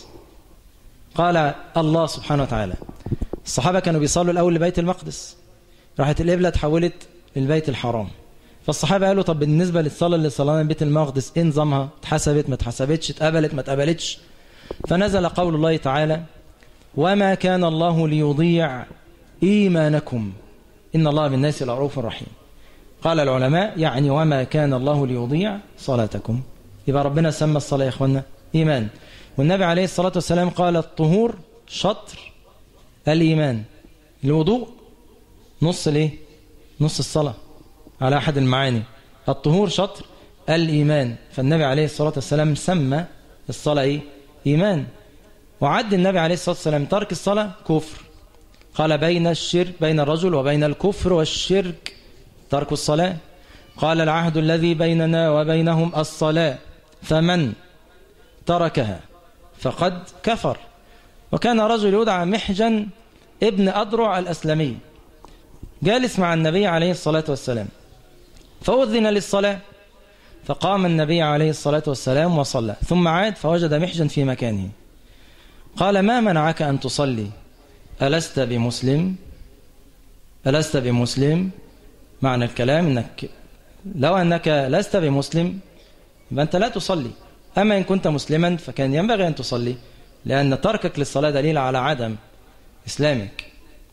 قال الله سبحانه وتعالى الصحابة كانوا بيصلوا الأول لبيت المقدس راحت القبلة تحولت للبيت الحرام فالصحابة قالوا طب بالنسبة للصلاة اللي صلانا بيت المقدس ايه نظامها اتحسبت ما اتحسبتش اتقبلت ما اتقبلتش فنزل قول الله تعالى وما كان الله ليضيع إيمانكم إن الله بالناس لرؤوف رحيم قال العلماء يعني وما كان الله ليضيع صلاتكم يبقى ربنا سمى الصلاة يا إخوانا إيمان والنبي عليه الصلاة والسلام قال الطهور شطر الإيمان الوضوء نص ليه نص الصلاة على أحد المعاني الطهور شطر الإيمان فالنبي عليه الصلاة والسلام سمى الصلاة إيه؟ إيمان وعد النبي عليه الصلاة والسلام ترك الصلاة كفر قال بين الشرك بين الرجل وبين الكفر والشرك ترك الصلاة قال العهد الذي بيننا وبينهم الصلاة فمن تركها فقد كفر وكان رجل يدعى محجن ابن أدرع الأسلمي جالس مع النبي عليه الصلاة والسلام فأذن للصلاة فقام النبي عليه الصلاة والسلام وصلى ثم عاد فوجد محجن في مكانه قال ما منعك أن تصلي ألست بمسلم ألست بمسلم معنى الكلام أنك لو أنك لست بمسلم يبقى أنت لا تصلي أما إن كنت مسلما فكان ينبغي أن تصلي لأن تركك للصلاة دليل على عدم إسلامك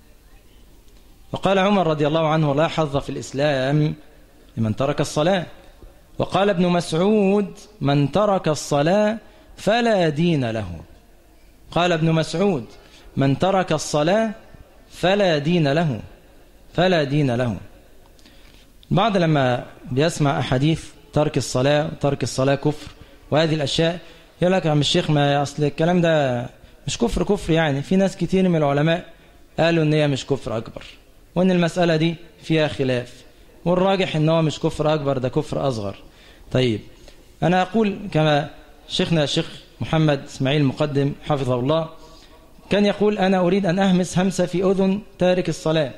وقال عمر رضي الله عنه لا حظ في الإسلام لمن ترك الصلاة وقال ابن مسعود من ترك الصلاة فلا دين له قال ابن مسعود من ترك الصلاة فلا دين له فلا دين له بعض لما بيسمع أحاديث ترك الصلاة ترك الصلاة كفر وهذه الأشياء يقول لك يا عم الشيخ ما أصل الكلام ده مش كفر كفر يعني في ناس كتير من العلماء قالوا ان هي مش كفر أكبر وان المسألة دي فيها خلاف والراجح ان هو مش كفر أكبر ده كفر أصغر طيب أنا أقول كما شيخنا الشيخ محمد اسماعيل مقدم حفظه الله كان يقول أنا أريد أن أهمس همسة في أذن تارك الصلاة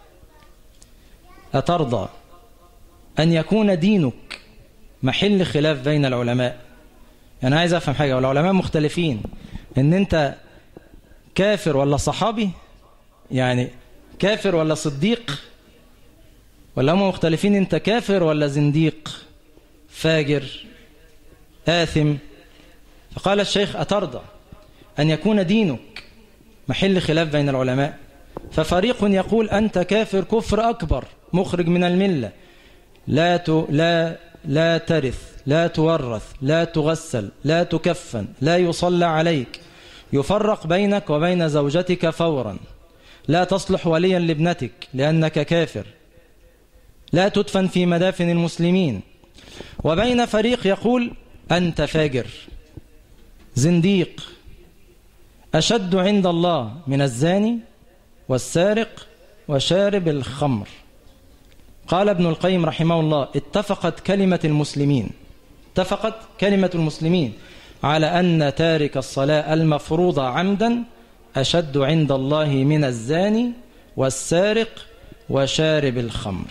أترضى أن يكون دينك محل خلاف بين العلماء أنا عايز أفهم حاجة والعلماء مختلفين إن أنت كافر ولا صحابي يعني كافر ولا صديق ولا هم مختلفين أنت كافر ولا زنديق فاجر آثم فقال الشيخ أترضى أن يكون دينك محل خلاف بين العلماء ففريق يقول أنت كافر كفر أكبر مخرج من الملة لا ت... لا لا ترث لا تورث لا تغسل لا تكفن لا يصلى عليك يفرق بينك وبين زوجتك فورا لا تصلح وليا لابنتك لأنك كافر لا تدفن في مدافن المسلمين وبين فريق يقول أنت فاجر زنديق أشد عند الله من الزاني والسارق وشارب الخمر قال ابن القيم رحمه الله اتفقت كلمة المسلمين اتفقت كلمة المسلمين على أن تارك الصلاة المفروضة عمدا أشد عند الله من الزاني والسارق وشارب الخمر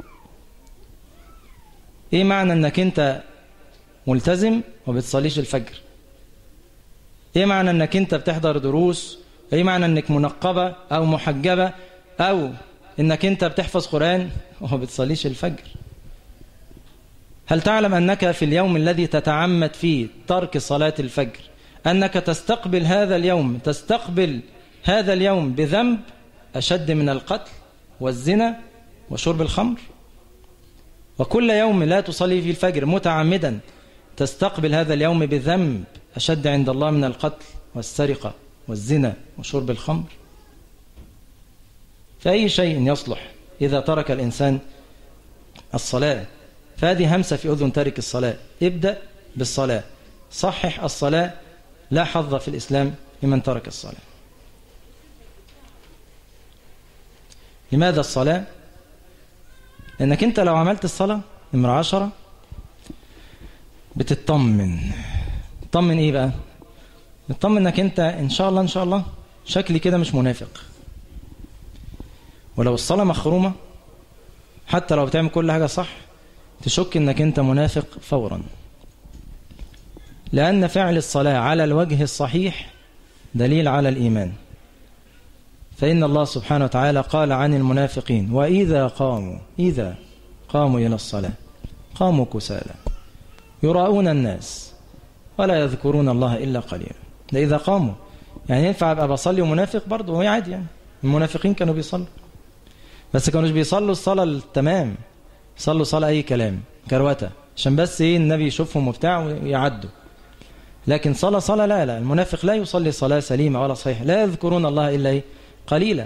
ايه معنى انك انت ملتزم وبتصليش الفجر ايه معنى انك انت بتحضر دروس ايه معنى انك منقبة او محجبة او انك انت بتحفظ قرآن وما بتصليش الفجر هل تعلم أنك في اليوم الذي تتعمد فيه ترك صلاة الفجر أنك تستقبل هذا اليوم تستقبل هذا اليوم بذنب أشد من القتل والزنا وشرب الخمر وكل يوم لا تصلي فيه الفجر متعمدا تستقبل هذا اليوم بذنب أشد عند الله من القتل والسرقة والزنا وشرب الخمر فأي شيء يصلح إذا ترك الإنسان الصلاة فهذه همسة في أذن تارك الصلاة ابدأ بالصلاة صحح الصلاة لا حظ في الإسلام لمن ترك الصلاة لماذا الصلاة؟ لأنك أنت لو عملت الصلاة نمرة عشرة بتطمن تطمن إيه بقى؟ بتطمن أنك أنت إن شاء الله إن شاء الله شكلي كده مش منافق ولو الصلاة مخرومة حتى لو بتعمل كل حاجة صح تشك أنك أنت منافق فورا لأن فعل الصلاة على الوجه الصحيح دليل على الإيمان فإن الله سبحانه وتعالى قال عن المنافقين وإذا قاموا إذا قاموا إلى الصلاة قاموا كسالى يراؤون الناس ولا يذكرون الله إلا قليلا ده إذا قاموا يعني ينفع أبقى بصلي ومنافق برضه وهي عادي يعني المنافقين كانوا بيصلوا بس كانوش بيصلوا الصلاة التمام صلوا صلاة أي كلام كروتة عشان بس إيه النبي يشوفهم وبتاع ويعدوا لكن صلاة صلاة لا لا المنافق لا يصلي صلاة سليمة ولا صحيحة لا يذكرون الله إلا إيه قليلا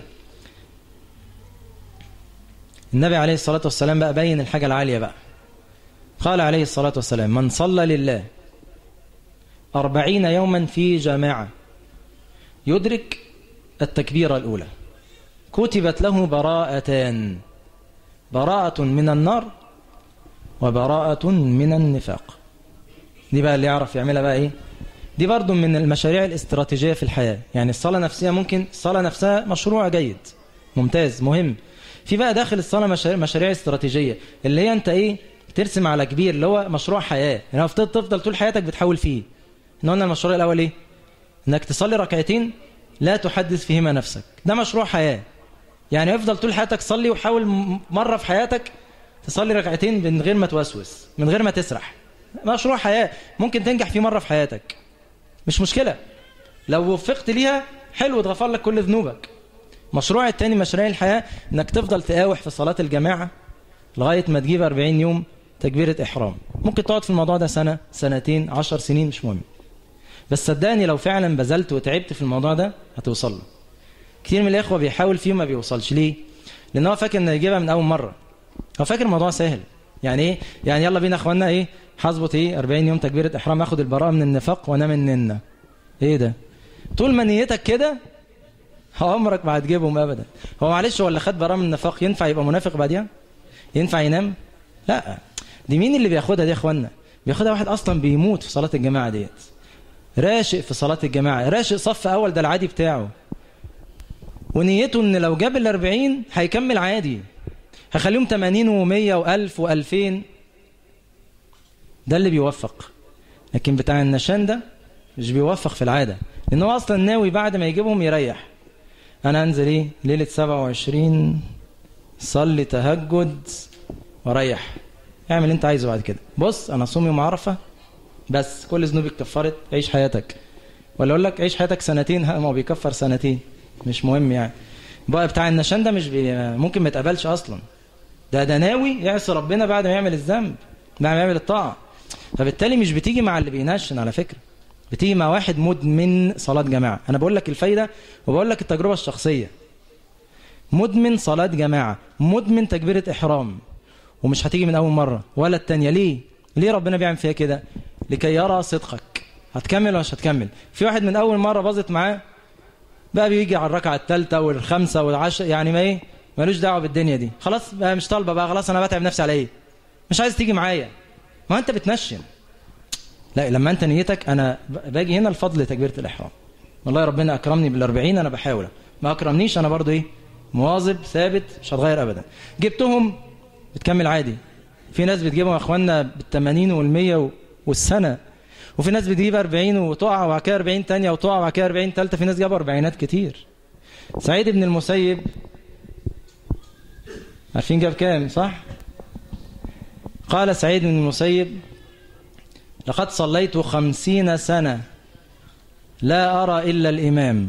النبي عليه الصلاة والسلام بقى بين الحاجة العالية بقى قال عليه الصلاة والسلام من صلى لله أربعين يوما في جماعة يدرك التكبيرة الأولى كتبت له براءتان براءة من النار وبراءة من النفاق دي بقى اللي يعرف يعملها بقى ايه دي برضو من المشاريع الاستراتيجية في الحياة يعني الصلاة نفسها ممكن الصلاة نفسها مشروع جيد ممتاز مهم في بقى داخل الصلاة مشاريع, مشاريع استراتيجية اللي هي انت ايه ترسم على كبير اللي هو مشروع حياة يعني افترض تفضل طول حياتك بتحاول فيه احنا قلنا المشروع الاول ايه انك تصلي ركعتين لا تحدث فيهما نفسك ده مشروع حياة يعني افضل طول حياتك صلي وحاول مرة في حياتك تصلي ركعتين من غير ما توسوس من غير ما تسرح مشروع حياة ممكن تنجح فيه مرة في حياتك مش مشكلة لو وفقت ليها حلو تغفر لك كل ذنوبك مشروع التاني مشاريع الحياة انك تفضل تقاوح في صلاة الجماعة لغاية ما تجيب 40 يوم تكبيرة إحرام ممكن تقعد في الموضوع ده سنة سنتين عشر سنين مش مهم بس صدقني لو فعلا بذلت وتعبت في الموضوع ده هتوصل له كتير من الإخوة بيحاول فيه وما بيوصلش ليه لأن هو فاكر إنه يجيبها من أول مرة هو فاكر الموضوع سهل يعني إيه يعني يلا بينا أخوانا إيه حظبط إيه 40 يوم تكبيرة إحرام أخد البراءة من النفاق وأنام الننة إيه ده طول ما نيتك كده عمرك ما هتجيبهم أبدا هو معلش هو اللي خد براءة من النفاق ينفع يبقى منافق بعديها ينفع ينام لا دي مين اللي بياخدها دي يا اخوانا بياخدها واحد اصلا بيموت في صلاة الجماعة ديت راشق في صلاة الجماعة راشق صف اول ده العادي بتاعه ونيته ان لو جاب الاربعين هيكمل عادي هخليهم 80 و100 و1000 و2000 ده اللي بيوفق لكن بتاع النشان ده مش بيوفق في العادة لان هو اصلا ناوي بعد ما يجيبهم يريح انا انزل ايه ليلة 27 صلي تهجد وريح اعمل اللي انت عايزه بعد كده بص انا صوم يوم عرفه بس كل ذنوبك اتكفرت عيش حياتك ولا اقول لك عيش حياتك سنتين ها ما هو بيكفر سنتين مش مهم يعني بقى بتاع النشان ده مش بي... ممكن ما يتقبلش اصلا ده ده ناوي يعصي ربنا بعد ما يعمل الذنب بعد ما يعمل الطاعه فبالتالي مش بتيجي مع اللي بينشن على فكره بتيجي مع واحد مدمن صلاه جماعه انا بقول لك الفايده وبقول لك التجربه الشخصيه مدمن صلاة جماعة مدمن تكبيرة إحرام ومش هتيجي من أول مرة ولا التانية ليه ليه ربنا بيعمل فيها كده لكي يرى صدقك هتكمل ولا مش هتكمل في واحد من أول مرة باظت معاه بقى بيجي على الركعة الثالثة والخامسة والعشرة يعني ما ايه ملوش دعوة بالدنيا دي خلاص بقى مش طالبة بقى خلاص أنا بتعب نفسي على ايه مش عايز تيجي معايا ما أنت بتنشن لا لما أنت نيتك أنا باجي هنا الفضل تكبيرة الإحرام والله ربنا أكرمني بالأربعين أنا بحاول ما أكرمنيش أنا برضو إيه مواظب ثابت مش هتغير أبدا جبتهم بتكمل عادي في ناس بتجيبهم يا أخوانا بالثمانين والمية والسنة وفي ناس بتجيب 40 وتقع وبعد كده 40 ثانيه وتقع وبعد كده 40 ثالثه في ناس جابوا اربعينات كتير سعيد بن المسيب عارفين جاب كام صح قال سعيد بن المسيب لقد صليت خمسين سنة لا أرى إلا الإمام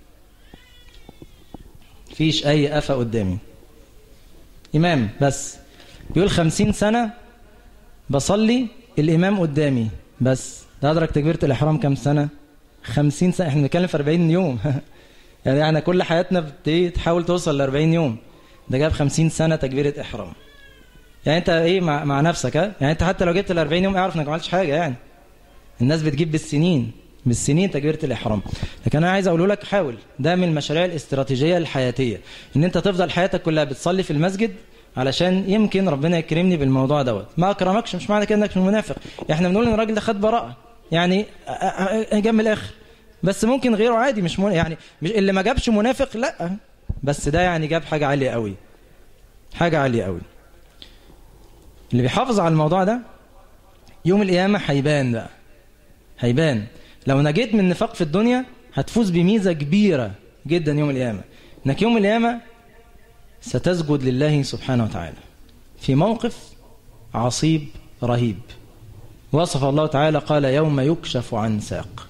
فيش أي أفة قدامي إمام بس بيقول خمسين سنة بصلي الإمام قدامي بس ده أدرك تكبيرة الإحرام كم سنة خمسين سنة احنا بنتكلم في 40 يوم يعني احنا كل حياتنا بتحاول توصل ل 40 يوم ده جاب 50 سنة تكبيرة إحرام يعني انت ايه مع, مع نفسك ها يعني انت حتى لو جبت ال 40 يوم اعرف انك ما عملتش حاجة يعني الناس بتجيب بالسنين بالسنين تكبيرة الإحرام لكن أنا عايز أقول لك حاول ده من المشاريع الاستراتيجية الحياتية إن أنت تفضل حياتك كلها بتصلي في المسجد علشان يمكن ربنا يكرمني بالموضوع دوت ما أكرمكش مش معنى كده إنك منافق احنا بنقول إن الراجل ده خد براءة يعني جنب الآخر بس ممكن غيره عادي مش من... يعني مش اللي ما جابش منافق لا بس ده يعني جاب حاجة عالية قوي حاجة عالية قوي اللي بيحافظ على الموضوع ده يوم القيامة هيبان بقى هيبان لو نجيت من النفاق في الدنيا هتفوز بميزة كبيرة جدا يوم القيامة انك يوم القيامة ستسجد لله سبحانه وتعالى في موقف عصيب رهيب وصف الله تعالى قال يوم يكشف عن ساق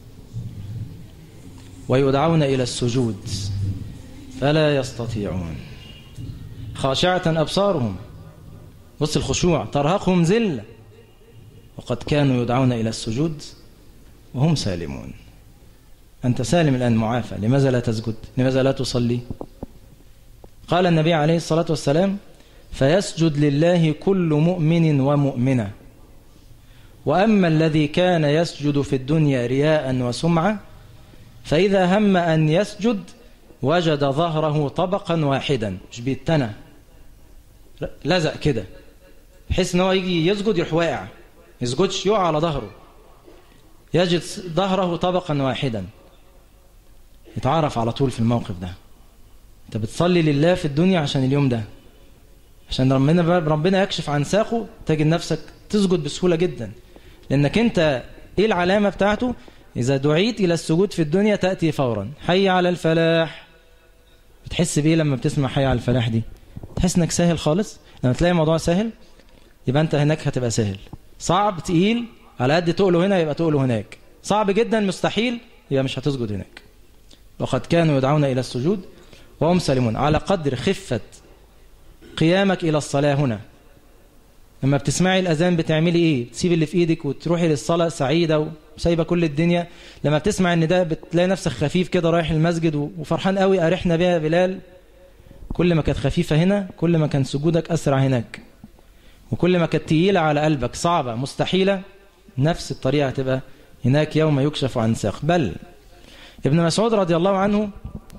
ويدعون إلى السجود فلا يستطيعون خاشعة أبصارهم بص الخشوع ترهقهم ذلة وقد كانوا يدعون إلى السجود وهم سالمون أنت سالم الآن معافى لماذا لا تسجد لماذا لا تصلي قال النبي عليه الصلاة والسلام فيسجد لله كل مؤمن ومؤمنة وأما الذي كان يسجد في الدنيا رياء وسمعة فإذا هم أن يسجد وجد ظهره طبقا واحدا مش بيتنى لزق كده بحيث ان هو يجي يسجد يروح واقع يسجدش يقع على ظهره يجد ظهره طبقا واحدا يتعرف على طول في الموقف ده انت بتصلي لله في الدنيا عشان اليوم ده عشان ربنا ربنا يكشف عن ساقه تجد نفسك تسجد بسهولة جدا لانك انت ايه العلامة بتاعته اذا دعيت الى السجود في الدنيا تأتي فورا حي على الفلاح بتحس بايه لما بتسمع حي على الفلاح دي تحس انك سهل خالص لما تلاقي الموضوع سهل يبقى انت هناك هتبقى سهل صعب تقيل على قد تقله هنا يبقى تقله هناك صعب جدا مستحيل يبقى مش هتسجد هناك وقد كانوا يدعون إلى السجود وهم سالمون على قدر خفة قيامك إلى الصلاة هنا لما بتسمعي الأذان بتعملي إيه تسيب اللي في إيدك وتروحي للصلاة سعيدة وسايبة كل الدنيا لما بتسمع إن ده بتلاقي نفسك خفيف كده رايح المسجد وفرحان قوي أرحنا بيها بلال كل ما كانت خفيفة هنا كل ما كان سجودك أسرع هناك وكل ما كانت تقيلة على قلبك صعبة مستحيلة نفس الطريقة هتبقى هناك يوم يكشف عن ساق بل ابن مسعود رضي الله عنه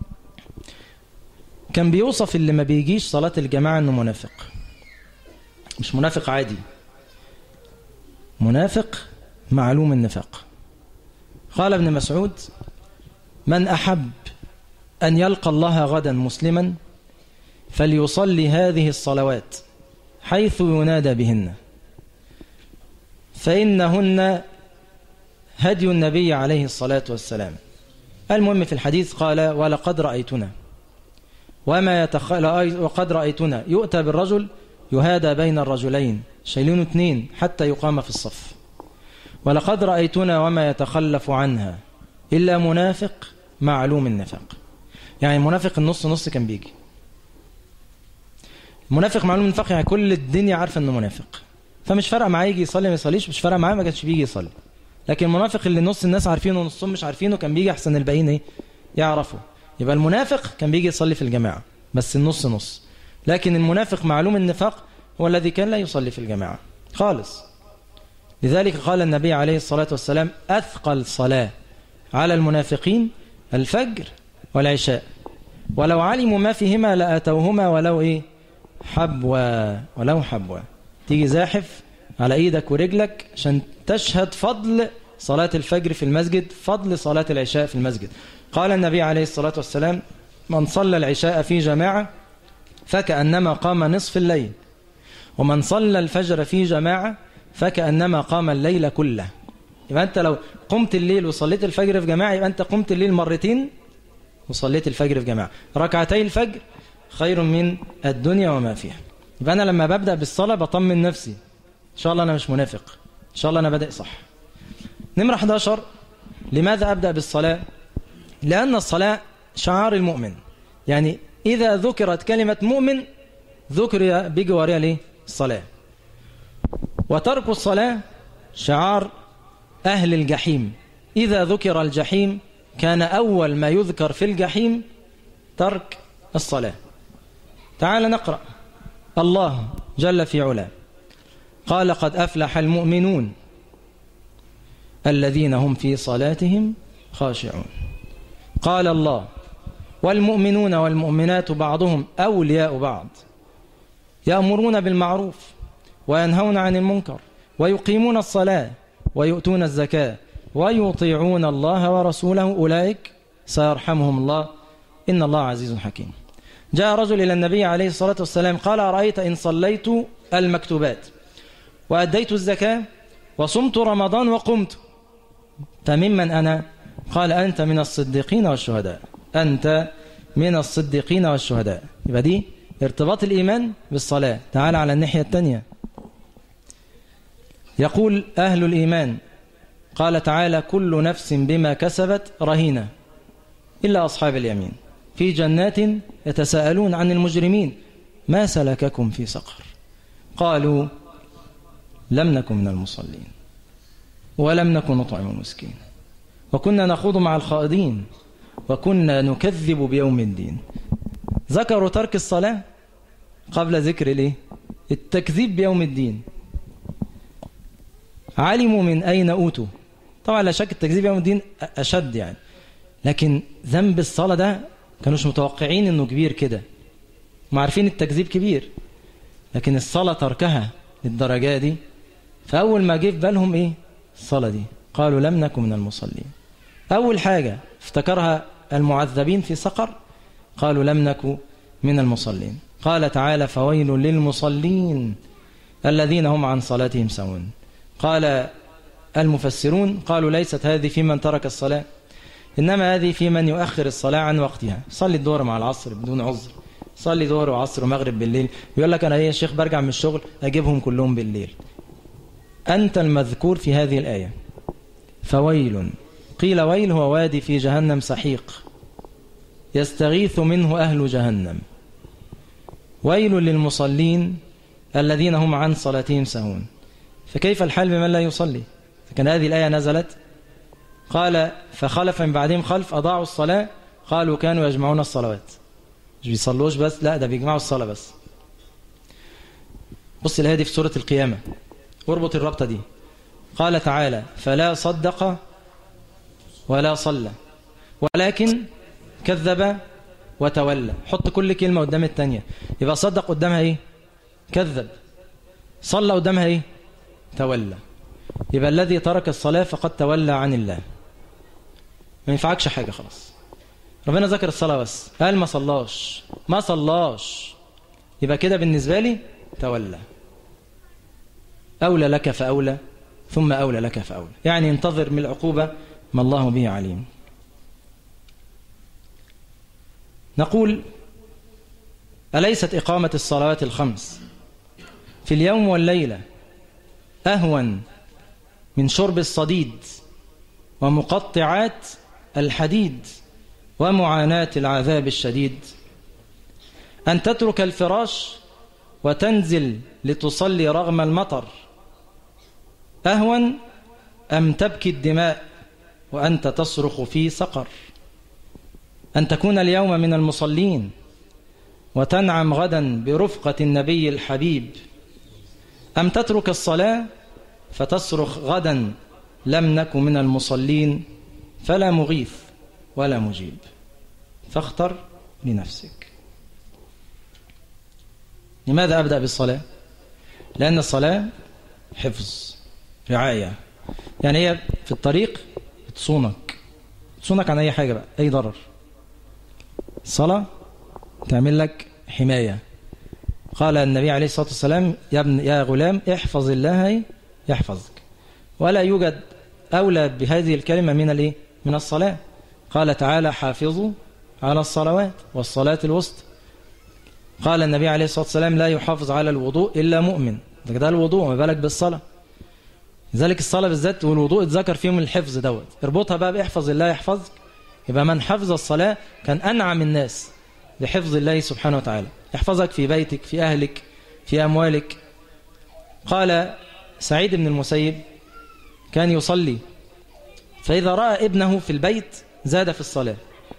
كان بيوصف اللي ما بيجيش صلاة الجماعة انه منافق مش منافق عادي منافق معلوم النفاق قال ابن مسعود من أحب أن يلقى الله غدا مسلما فليصلي هذه الصلوات حيث ينادى بهن فإنهن هدي النبي عليه الصلاة والسلام المهم في الحديث قال ولقد رأيتنا وما يتخ... وقد رأيتنا يؤتى بالرجل يهادى بين الرجلين شايلين اثنين حتى يقام في الصف ولقد رأيتنا وما يتخلف عنها إلا منافق معلوم النفاق يعني منافق النص نص كان بيجي منافق معلوم النفاق يعني كل الدنيا عارفه انه منافق فمش فارقه معاه يجي يصلي ما يصليش مش فارقه معاه ما كانش بيجي يصلي لكن المنافق اللي نص الناس عارفينه ونصهم مش عارفينه كان بيجي احسن الباقيين ايه يعرفوا يبقى المنافق كان بيجي يصلي في الجماعه بس النص نص لكن المنافق معلوم النفاق هو الذي كان لا يصلي في الجماعة خالص لذلك قال النبي عليه الصلاة والسلام أثقل صلاة على المنافقين الفجر والعشاء ولو علموا ما فيهما لأتوهما ولو إيه حبوة ولو حبوة تيجي زاحف على إيدك ورجلك عشان تشهد فضل صلاة الفجر في المسجد فضل صلاة العشاء في المسجد قال النبي عليه الصلاة والسلام من صلى العشاء في جماعة فكأنما قام نصف الليل ومن صلى الفجر في جماعة فكأنما قام الليل كله يبقى أنت لو قمت الليل وصليت الفجر في جماعة يبقى أنت قمت الليل مرتين وصليت الفجر في جماعة ركعتي الفجر خير من الدنيا وما فيها يبقى أنا لما ببدأ بالصلاة بطمن نفسي إن شاء الله أنا مش منافق إن شاء الله أنا بدأ صح نمرة 11 لماذا أبدأ بالصلاة لأن الصلاة شعار المؤمن يعني إذا ذكرت كلمة مؤمن ذكر بجوارها ليه الصلاة وترك الصلاة شعار أهل الجحيم إذا ذكر الجحيم كان أول ما يذكر في الجحيم ترك الصلاة تعال نقرأ الله جل في علا قال قد أفلح المؤمنون الذين هم في صلاتهم خاشعون قال الله والمؤمنون والمؤمنات بعضهم أولياء بعض يأمرون بالمعروف وينهون عن المنكر ويقيمون الصلاة ويؤتون الزكاة ويطيعون الله ورسوله أولئك سيرحمهم الله إن الله عزيز حكيم جاء رجل إلى النبي عليه الصلاة والسلام قال أرأيت إن صليت المكتوبات وأديت الزكاة وصمت رمضان وقمت فممن أنا قال أنت من الصديقين والشهداء أنت من الصديقين والشهداء يبقى دي ارتباط الإيمان بالصلاة تعال على الناحية الثانية يقول أهل الإيمان قال تعالى كل نفس بما كسبت رهينة إلا أصحاب اليمين في جنات يتساءلون عن المجرمين ما سلككم في سقر قالوا لم نكن من المصلين ولم نكن نطعم المسكين وكنا نخوض مع الخائضين وكنا نكذب بيوم الدين ذكروا ترك الصلاة قبل ذكر الايه التكذيب بيوم الدين علموا من أين أوتوا طبعا لا شك التكذيب بيوم الدين أشد يعني لكن ذنب الصلاة ده كانوش متوقعين انه كبير كده ما عارفين التكذيب كبير لكن الصلاة تركها للدرجة دي فأول ما جه في بالهم إيه الصلاة دي قالوا لم نكن من المصلين أول حاجة افتكرها المعذبين في سقر قالوا لم نكن من المصلين قال تعالى فويل للمصلين الذين هم عن صلاتهم سهون قال المفسرون قالوا ليست هذه في من ترك الصلاة إنما هذه في من يؤخر الصلاة عن وقتها صلي الظهر مع العصر بدون عذر صلي ظهر وعصر ومغرب بالليل يقول لك أنا إيه يا شيخ برجع من الشغل أجيبهم كلهم بالليل أنت المذكور في هذه الآية فويل قيل ويل هو وادي في جهنم سحيق يستغيث منه أهل جهنم ويل للمصلين الذين هم عن صلاتهم سهون فكيف الحال بمن لا يصلي فكان هذه الآية نزلت قال فخلف من بعدهم خلف أضاعوا الصلاة قالوا كانوا يجمعون الصلوات مش بيصلوش بس لا ده بيجمعوا الصلاة بس بص الآية دي في سورة القيامة واربط الربطة دي قال تعالى فلا صدق ولا صلى ولكن كذب وتولى حط كل كلمة قدام التانية يبقى صدق قدامها ايه كذب صلى قدامها ايه تولى يبقى الذي ترك الصلاة فقد تولى عن الله ما ينفعكش حاجة خلاص ربنا ذكر الصلاة بس قال ما صلاش ما صلاش يبقى كده بالنسبة لي تولى أولى لك فأولى ثم أولى لك فأولى يعني انتظر من العقوبة ما الله به عليم نقول أليست إقامة الصلوات الخمس في اليوم والليلة أهون من شرب الصديد ومقطعات الحديد ومعاناة العذاب الشديد أن تترك الفراش وتنزل لتصلي رغم المطر أهون أم تبكي الدماء وأنت تصرخ في سقر أن تكون اليوم من المصلين وتنعم غدا برفقة النبي الحبيب أم تترك الصلاة فتصرخ غدا لم نك من المصلين فلا مغيث ولا مجيب فاختر لنفسك لماذا أبدأ بالصلاة لأن الصلاة حفظ رعاية يعني هي في الطريق تصونك تصونك عن أي حاجة بقى أي ضرر الصلاة تعمل لك حماية قال النبي عليه الصلاة والسلام يا, ابن يا غلام احفظ الله يحفظك ولا يوجد أولى بهذه الكلمة من الايه من الصلاة قال تعالى حافظوا على الصلوات والصلاة الوسطى قال النبي عليه الصلاة والسلام لا يحافظ على الوضوء إلا مؤمن ده, ده الوضوء ما بالك بالصلاة لذلك الصلاة بالذات والوضوء اتذكر فيهم الحفظ دوت اربطها بقى باحفظ الله يحفظك يبقى من حفظ الصلاة كان أنعم الناس بحفظ الله سبحانه وتعالى يحفظك في بيتك في أهلك في أموالك قال سعيد بن المسيب كان يصلي فإذا رأى ابنه في البيت زاد في الصلاة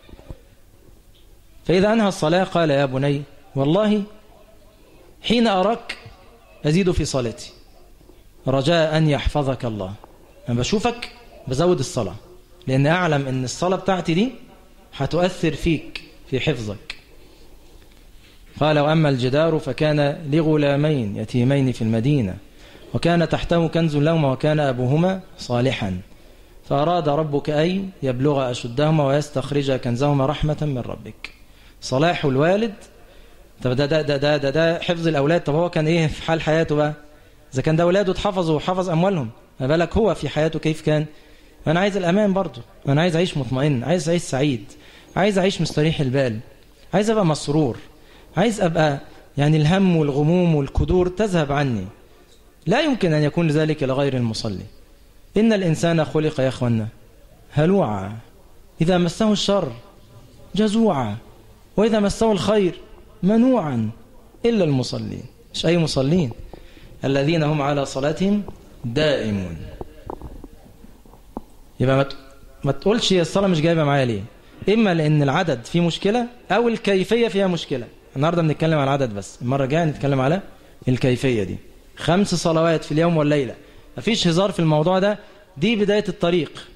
فإذا أنهى الصلاة قال يا بني والله حين أراك أزيد في صلاتي رجاء أن يحفظك الله أنا بشوفك بزود الصلاة لأن أعلم أن الصلاة بتاعتي دي هتؤثر فيك في حفظك قال وأما الجدار فكان لغلامين يتيمين في المدينة وكان تحته كنز لهما وكان أبوهما صالحا فأراد ربك أن يبلغ أشدهما ويستخرج كنزهما رحمة من ربك صلاح الوالد طب ده ده ده ده, ده, ده حفظ الأولاد طب هو كان إيه في حال حياته بقى إذا كان ده أولاده اتحفظوا وحفظ أموالهم ما بالك هو في حياته كيف كان أنا عايز الأمان برضه أنا عايز أعيش مطمئن عايز أعيش سعيد عايز أعيش مستريح البال عايز أبقى مسرور عايز أبقى يعني الهم والغموم والكدور تذهب عني لا يمكن أن يكون ذلك لغير المصلي إن الإنسان خلق يا أخوانا هلوعا إذا مسه الشر جزوعا وإذا مسه الخير منوعا إلا المصلين مش أي مصلين الذين هم على صلاتهم دائمون يبقى ما تقولش الصلاة مش جايبة معايا ليه إما لأن العدد فيه مشكلة أو الكيفية فيها مشكلة النهاردة بنتكلم على العدد بس المرة الجاية نتكلم على الكيفية دي خمس صلوات في اليوم والليلة مفيش هزار في الموضوع ده دي بداية الطريق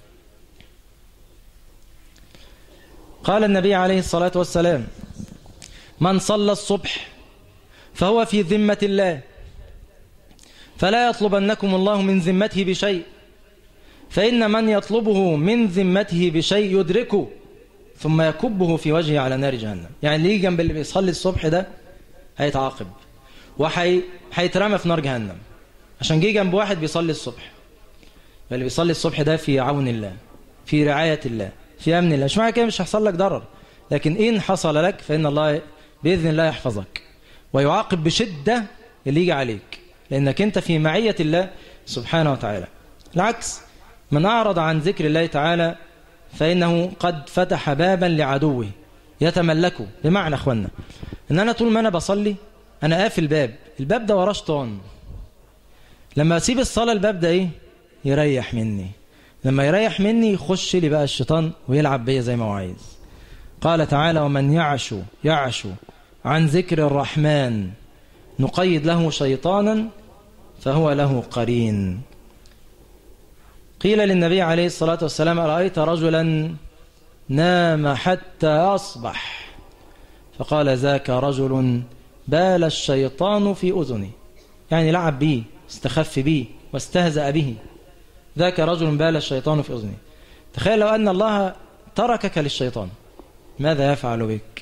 قال النبي عليه الصلاة والسلام من صلى الصبح فهو في ذمة الله فلا يطلبنكم الله من ذمته بشيء فإن من يطلبه من ذمته بشيء يدركه ثم يكبه في وجهه على نار جهنم يعني اللي يجي جنب اللي بيصلي الصبح ده هيتعاقب وهيترمى في نار جهنم عشان جه جنب واحد بيصلي الصبح اللي بيصلي الصبح ده في عون الله في رعاية الله في أمن الله مش معنى كده مش هيحصل لك ضرر لكن إن حصل لك فإن الله بإذن الله يحفظك ويعاقب بشدة اللي يجي عليك لأنك أنت في معية الله سبحانه وتعالى العكس من أعرض عن ذكر الله تعالى فإنه قد فتح بابا لعدوه يتملكه بمعنى أخوانا إن أنا طول ما أنا بصلي أنا قافل باب الباب ده وراه شيطان لما أسيب الصلاة الباب ده إيه يريح مني لما يريح مني يخش لي بقى الشيطان ويلعب بيا زي ما هو عايز قال تعالى ومن يعشو يعشو عن ذكر الرحمن نقيد له شيطانا فهو له قرين قيل للنبي عليه الصلاة والسلام أرأيت رجلا نام حتى أصبح فقال ذاك رجل بال الشيطان في أذني يعني لعب به استخف به واستهزأ به ذاك رجل بال الشيطان في أذني تخيل لو أن الله تركك للشيطان ماذا يفعل بك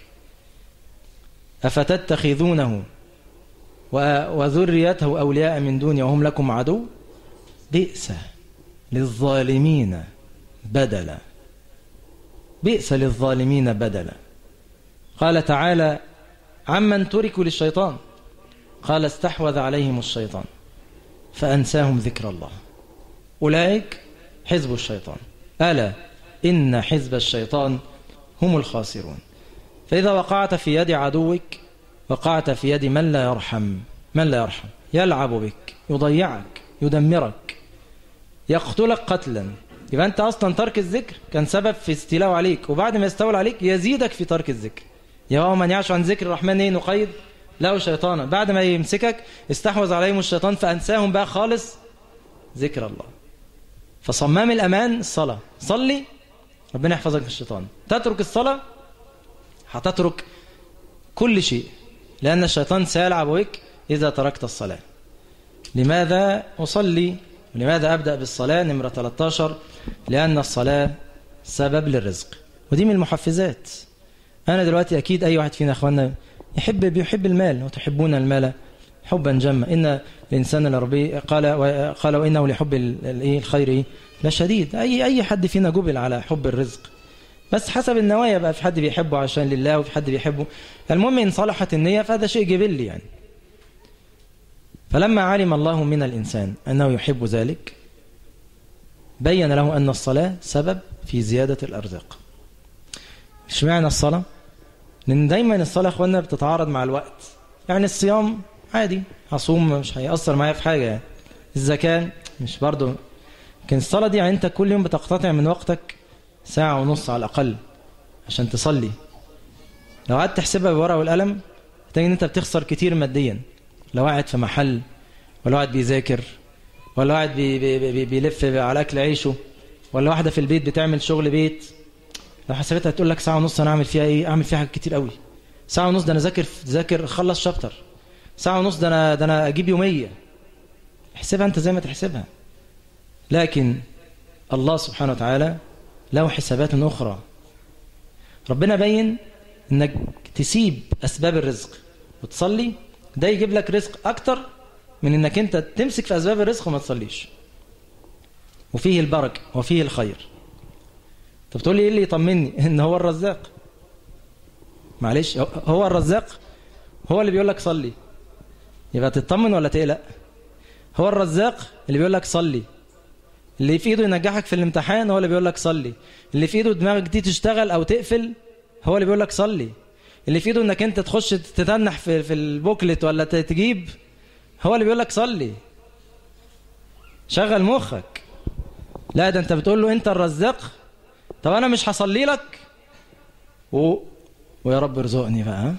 أفتتخذونه وذريته أولياء من دوني وهم لكم عدو بئس للظالمين بدلا بئس للظالمين بدلا قال تعالى عمن تركوا للشيطان قال استحوذ عليهم الشيطان فأنساهم ذكر الله أولئك حزب الشيطان ألا إن حزب الشيطان هم الخاسرون فإذا وقعت في يد عدوك وقعت في يد من لا يرحم من لا يرحم يلعب بك يضيعك يدمرك يقتلك قتلا يبقى أنت أصلا ترك الذكر كان سبب في استيلاء عليك وبعد ما يستول عليك يزيدك في ترك الذكر يا من يعش عن ذكر الرحمن ايه نقيد له شيطانا بعد ما يمسكك استحوذ عليهم الشيطان فأنساهم بقى خالص ذكر الله فصمام الأمان الصلاة صلي ربنا يحفظك من الشيطان تترك الصلاة هتترك كل شيء لأن الشيطان سيلعب بك إذا تركت الصلاة لماذا أصلي لماذا أبدأ بالصلاة نمرة 13 لأن الصلاة سبب للرزق ودي من المحفزات أنا دلوقتي أكيد أي واحد فينا أخواننا يحب بيحب المال وتحبون المال حبا جما إن الإنسان لربي قال قال وإنه لحب الخير لا شديد أي أي حد فينا جبل على حب الرزق بس حسب النوايا بقى في حد بيحبه عشان لله وفي حد بيحبه المهم إن صلحت النية فهذا شيء جبلي يعني فلما علم الله من الإنسان أنه يحب ذلك بين له أن الصلاة سبب في زيادة الأرزاق مش معنى الصلاة لأن دايما الصلاة أخوانا بتتعارض مع الوقت يعني الصيام عادي هصوم مش هيأثر معايا في حاجة يعني الزكاة مش برضو لكن الصلاة دي يعني أنت كل يوم بتقتطع من وقتك ساعة ونص على الأقل عشان تصلي لو قعدت تحسبها بورقة والقلم هتلاقي ان انت بتخسر كتير ماديا لو قاعد في محل ولا قاعد بيذاكر ولا قاعد بي بي بي بيلف على اكل عيشه ولا واحده في البيت بتعمل شغل بيت لو حسبتها تقول لك ساعه ونص انا اعمل فيها ايه اعمل فيها حاجات كتير قوي ساعه ونص ده انا ذاكر ذاكر اخلص شابتر ساعه ونص ده انا ده انا اجيب يوميه احسبها انت زي ما تحسبها لكن الله سبحانه وتعالى له حسابات اخرى ربنا بين انك تسيب اسباب الرزق وتصلي ده يجيب لك رزق اكتر من انك انت تمسك في اسباب الرزق وما تصليش وفيه البركه وفيه الخير طب تقول لي ايه اللي يطمني ان هو الرزاق معلش هو الرزاق هو اللي بيقول لك صلي يبقى تطمن ولا تقلق هو الرزاق اللي بيقول لك صلي اللي في ايده ينجحك في الامتحان هو اللي بيقول لك صلي اللي في ايده دماغك دي تشتغل او تقفل هو اللي بيقول لك صلي اللي في ايده انك انت تخش تتنح في في البوكلت ولا تجيب هو اللي بيقول لك صلي شغل مخك لا ده انت بتقول له انت الرزاق طب انا مش هصلي لك و... ويا رب ارزقني بقى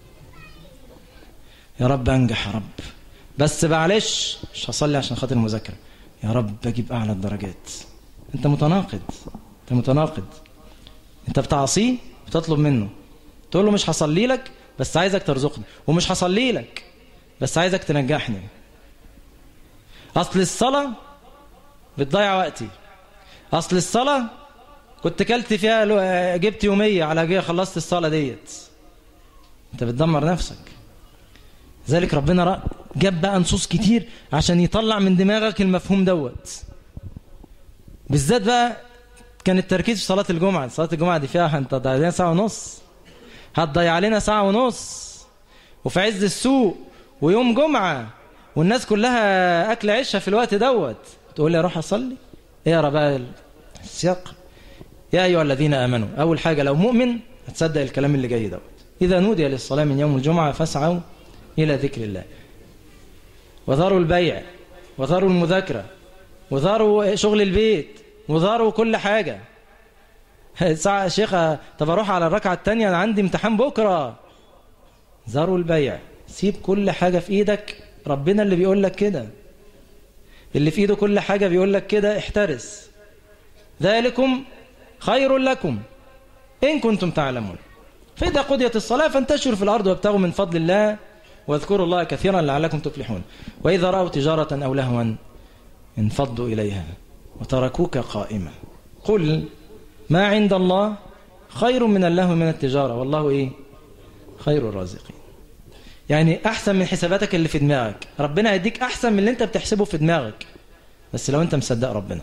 يا رب انجح يا رب بس معلش مش هصلي عشان خاطر المذاكره يا رب اجيب اعلى الدرجات انت متناقض انت متناقض انت بتعصيه بتطلب منه تقول له مش هصلي لك بس عايزك ترزقني ومش هصلي لك بس عايزك تنجحني اصل الصلاه بتضيع وقتي اصل الصلاه كنت كلت فيها جبت يوميه على جايه خلصت الصلاه ديت انت بتدمر نفسك ذلك ربنا جاب بقى نصوص كتير عشان يطلع من دماغك المفهوم دوت بالذات بقى كان التركيز في صلاة الجمعة صلاة الجمعة دي فيها انت ضيع لنا ساعة ونص هتضيع لنا ساعة ونص وفي عز السوق ويوم جمعة والناس كلها أكل عيشها في الوقت دوت تقول لي أروح أصلي اقرا بقى السياق يا أيها الذين آمنوا أول حاجة لو مؤمن هتصدق الكلام اللي جاي دوت إذا نودي للصلاة من يوم الجمعة فاسعوا إلى ذكر الله وذروا البيع وذروا المذاكرة وذروا شغل البيت وذروا كل حاجة ساعة شيخة طب أروح على الركعة التانية أنا عندي امتحان بكرة ذروا البيع سيب كل حاجة في إيدك ربنا اللي بيقول لك كده اللي في إيده كل حاجة بيقول لك كده احترس ذلكم خير لكم إن كنتم تعلمون فإذا قضيت الصلاة فانتشروا في الأرض وابتغوا من فضل الله واذكروا الله كثيرا لعلكم تفلحون وإذا رأوا تجارة أو لهوا انفضوا إليها وتركوك قائمة قل ما عند الله خير من اللهو من التجارة والله إيه خير الرازقين يعني أحسن من حساباتك اللي في دماغك ربنا يديك أحسن من اللي أنت بتحسبه في دماغك بس لو أنت مصدق ربنا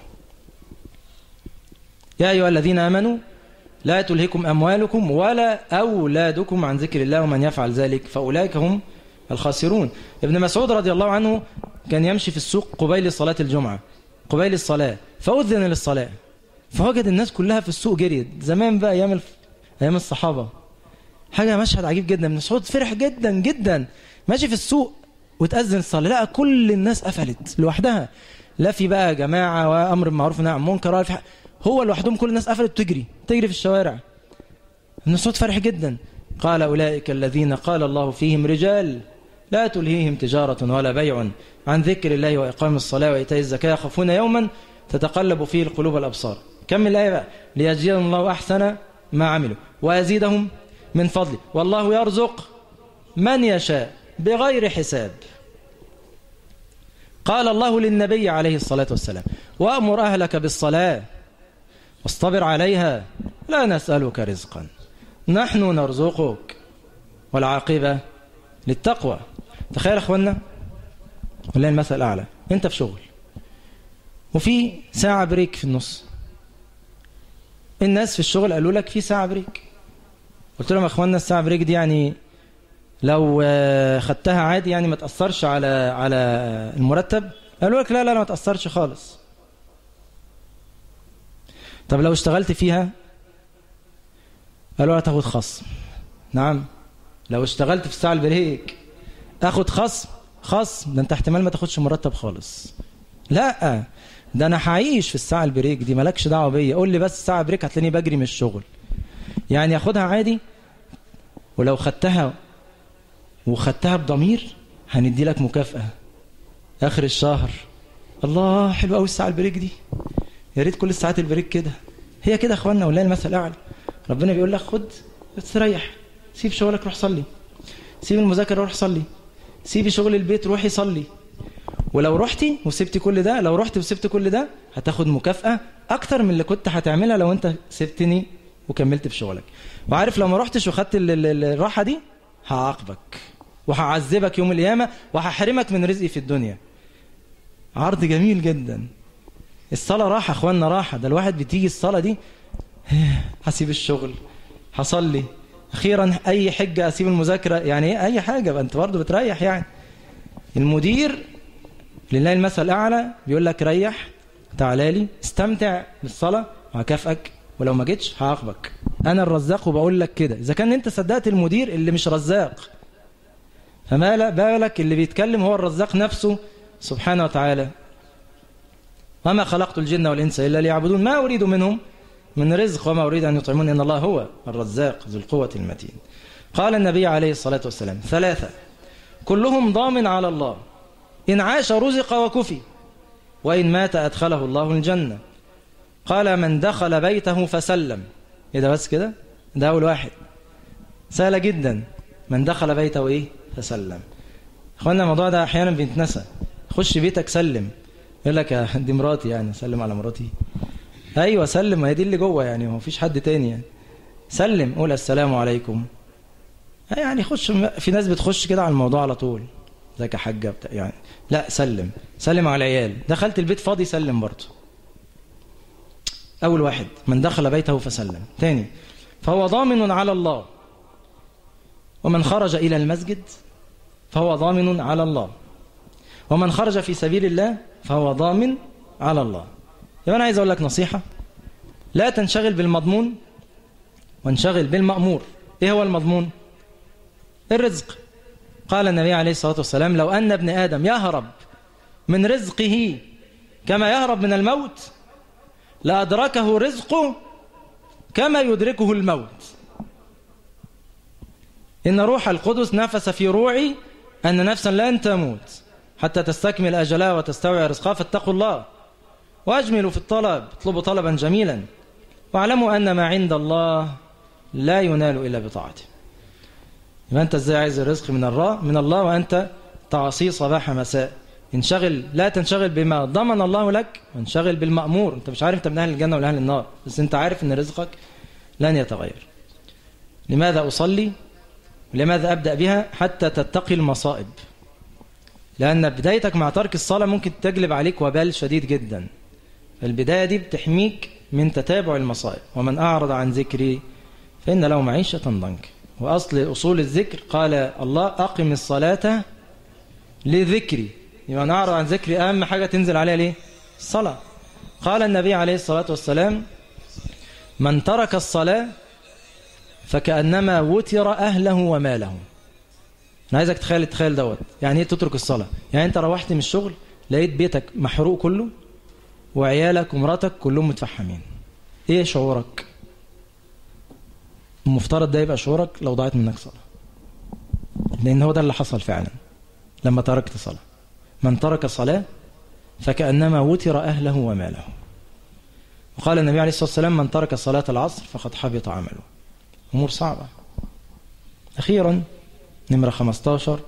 يا أيها الذين آمنوا لا تلهكم أموالكم ولا أولادكم عن ذكر الله ومن يفعل ذلك فأولئك هم الخاسرون ابن مسعود رضي الله عنه كان يمشي في السوق قبيل صلاة الجمعة قبيل الصلاة فأذن للصلاة فوجد الناس كلها في السوق جريت زمان بقى أيام الف... أيام الصحابة حاجة مشهد عجيب جدا ابن مسعود فرح جدا جدا ماشي في السوق وتأذن الصلاة لا كل الناس قفلت لوحدها لا في بقى جماعة وأمر بالمعروف ونهي عن المنكر ولا في حق. هو لوحدهم كل الناس قفلت تجري تجري في الشوارع ابن مسعود فرح جدا قال أولئك الذين قال الله فيهم رجال لا تلهيهم تجارة ولا بيع عن ذكر الله وإقام الصلاة وإيتاء الزكاة يخافون يوما تتقلب فيه القلوب الأبصار كم الآية بقى ليجزيهم الله أحسن ما عملوا ويزيدهم من فضله والله يرزق من يشاء بغير حساب قال الله للنبي عليه الصلاة والسلام وأمر أهلك بالصلاة واصطبر عليها لا نسألك رزقا نحن نرزقك والعاقبة للتقوى تخيل أخوانا والله المثل الأعلى أنت في شغل وفي ساعة بريك في النص الناس في الشغل قالوا لك في ساعة بريك قلت لهم يا أخوانا الساعة بريك دي يعني لو خدتها عادي يعني ما تأثرش على على المرتب قالوا لك لا لا ما تأثرش خالص طب لو اشتغلت فيها قالوا لا تاخد خصم نعم لو اشتغلت في الساعة البريك اخد خصم خصم ده انت احتمال ما تاخدش مرتب خالص لا ده انا هعيش في الساعة البريك دي مالكش دعوه بيا قول لي بس الساعة بريك هتلاقيني بجري من الشغل يعني اخدها عادي ولو خدتها وخدتها بضمير هندي لك مكافأة اخر الشهر الله حلو قوي الساعة البريك دي يا ريت كل الساعات البريك كده هي كده يا اخوانا والله المثل الاعلى ربنا بيقول لك خد تستريح سيب شغلك روح صلي سيب المذاكره روح صلي سيبي شغل البيت روحي صلي ولو رحتي وسبتي كل ده لو رحتي وسبت كل ده هتاخد مكافأة أكتر من اللي كنت هتعملها لو أنت سبتني وكملت في شغلك وعارف لو ما رحتش وخدت الراحة دي هعاقبك وهعذبك يوم القيامة وهحرمك من رزقي في الدنيا عرض جميل جدا الصلاة راحة اخوانا راحة ده الواحد بتيجي الصلاة دي هسيب الشغل هصلي اخيرا اي حجة اسيب المذاكرة يعني ايه اي حاجة بقى انت برضه بتريح يعني المدير لله المثل الاعلى بيقول لك ريح تعالى لي استمتع بالصلاة وهكافئك ولو ما جيتش هعاقبك انا الرزاق وبقول لك كده اذا كان انت صدقت المدير اللي مش رزاق فما بالك اللي بيتكلم هو الرزاق نفسه سبحانه وتعالى وما خلقت الجن والإنس إلا ليعبدون ما أريد منهم من رزق وما أريد أن يطعمون إن الله هو الرزاق ذو القوة المتين قال النبي عليه الصلاة والسلام ثلاثة كلهم ضامن على الله إن عاش رزق وكفي وإن مات أدخله الله الجنة قال من دخل بيته فسلم إيه ده بس كده ده أول واحد سهلة جدا من دخل بيته إيه فسلم أخوانا الموضوع ده أحيانا بيتنسى خش بيتك سلم يقول لك دي مراتي يعني سلم على مراتي ايوه سلم ما هي دي اللي جوه يعني ما فيش حد تاني يعني سلم قول السلام عليكم يعني خش في ناس بتخش كده على الموضوع على طول ازيك يا حاجه بتاع يعني لا سلم سلم على العيال دخلت البيت فاضي سلم برضه اول واحد من دخل بيته فسلم تاني فهو ضامن على الله ومن خرج الى المسجد فهو ضامن على الله ومن خرج في سبيل الله فهو ضامن على الله يبقى أنا عايز أقول لك نصيحة لا تنشغل بالمضمون وانشغل بالمأمور إيه هو المضمون الرزق قال النبي عليه الصلاة والسلام لو أن ابن آدم يهرب من رزقه كما يهرب من الموت لأدركه رزقه كما يدركه الموت إن روح القدس نفس في روعي أن نفسا لن تموت حتى تستكمل أجلها وتستوعي رزقها فاتقوا الله وأجملوا في الطلب اطلبوا طلبا جميلا واعلموا أن ما عند الله لا ينال إلا بطاعته يبقى أنت إزاي عايز الرزق من الله من الله وأنت تعصي صباح مساء انشغل لا تنشغل بما ضمن الله لك وانشغل بالمأمور انت مش عارف انت من أهل الجنة ولا أهل النار بس انت عارف ان رزقك لن يتغير لماذا أصلي لماذا أبدأ بها حتى تتقي المصائب لأن بدايتك مع ترك الصلاة ممكن تجلب عليك وبال شديد جدا البداية دي بتحميك من تتابع المصائب ومن أعرض عن ذكري فإن له معيشة ضنك وأصل أصول الذكر قال الله أقم الصلاة لذكري يبقى يعني أعرض عن ذكري أهم حاجة تنزل عليها ليه الصلاة قال النبي عليه الصلاة والسلام من ترك الصلاة فكأنما وتر أهله وماله انا عايزك تخيل تخيل دوت يعني ايه تترك الصلاه يعني انت روحت من الشغل لقيت بيتك محروق كله وعيالك ومراتك كلهم متفحمين ايه شعورك المفترض ده يبقى شعورك لو ضاعت منك صلاة لأن هو ده اللي حصل فعلا لما تركت صلاة من ترك صلاة فكأنما وتر أهله وماله وقال النبي عليه الصلاة والسلام من ترك صلاة العصر فقد حبط عمله أمور صعبة أخيرا نمرة 15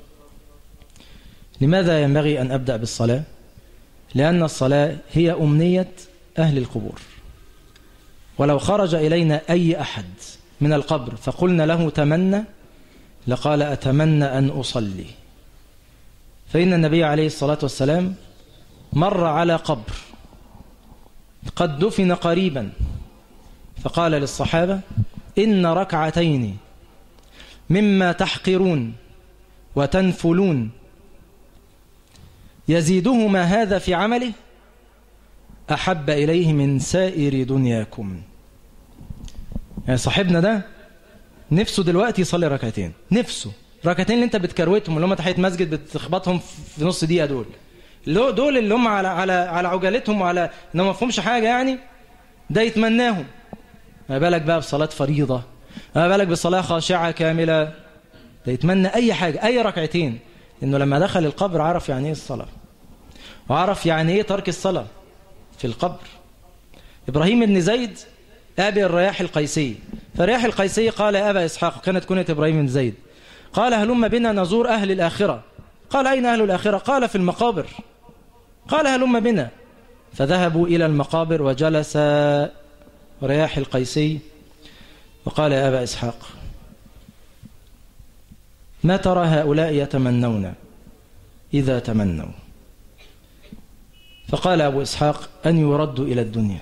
لماذا ينبغي أن أبدأ بالصلاة لأن الصلاة هي أمنية أهل القبور ولو خرج إلينا أي أحد من القبر فقلنا له تمنى لقال أتمنى أن أصلي فإن النبي عليه الصلاة والسلام مر على قبر قد دفن قريبا فقال للصحابة إن ركعتين مما تحقرون وتنفلون يزيدهما هذا في عمله أحب إليه من سائر دنياكم يعني صاحبنا ده نفسه دلوقتي يصلي ركعتين نفسه ركعتين اللي انت بتكروتهم اللي هم تحيه مسجد بتخبطهم في نص دقيقه دول دول اللي هم على على على عجالتهم وعلى انهم ما فهمش حاجه يعني ده يتمناهم ما بالك بقى بصلاه فريضه ما بالك بصلاه خاشعه كامله ده يتمنى اي حاجه اي ركعتين انه لما دخل القبر عرف يعني ايه الصلاه وعرف يعني ايه ترك الصلاه في القبر ابراهيم بن زيد ابي الرياح القيسي فرياح القيسي قال يا ابا اسحاق كانت كنيه ابراهيم بن زيد قال هلم بنا نزور اهل الاخره قال اين اهل الاخره قال في المقابر قال هلم بنا فذهبوا إلى المقابر وجلس رياح القيسي وقال يا أبا إسحاق ما ترى هؤلاء يتمنون إذا تمنوا فقال أبو إسحاق أن يردوا إلى الدنيا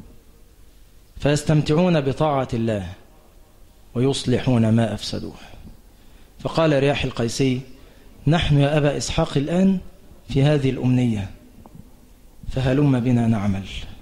فيستمتعون بطاعة الله ويصلحون ما أفسدوه فقال رياح القيسي نحن يا أبا إسحاق الآن في هذه الأمنية فهلم بنا نعمل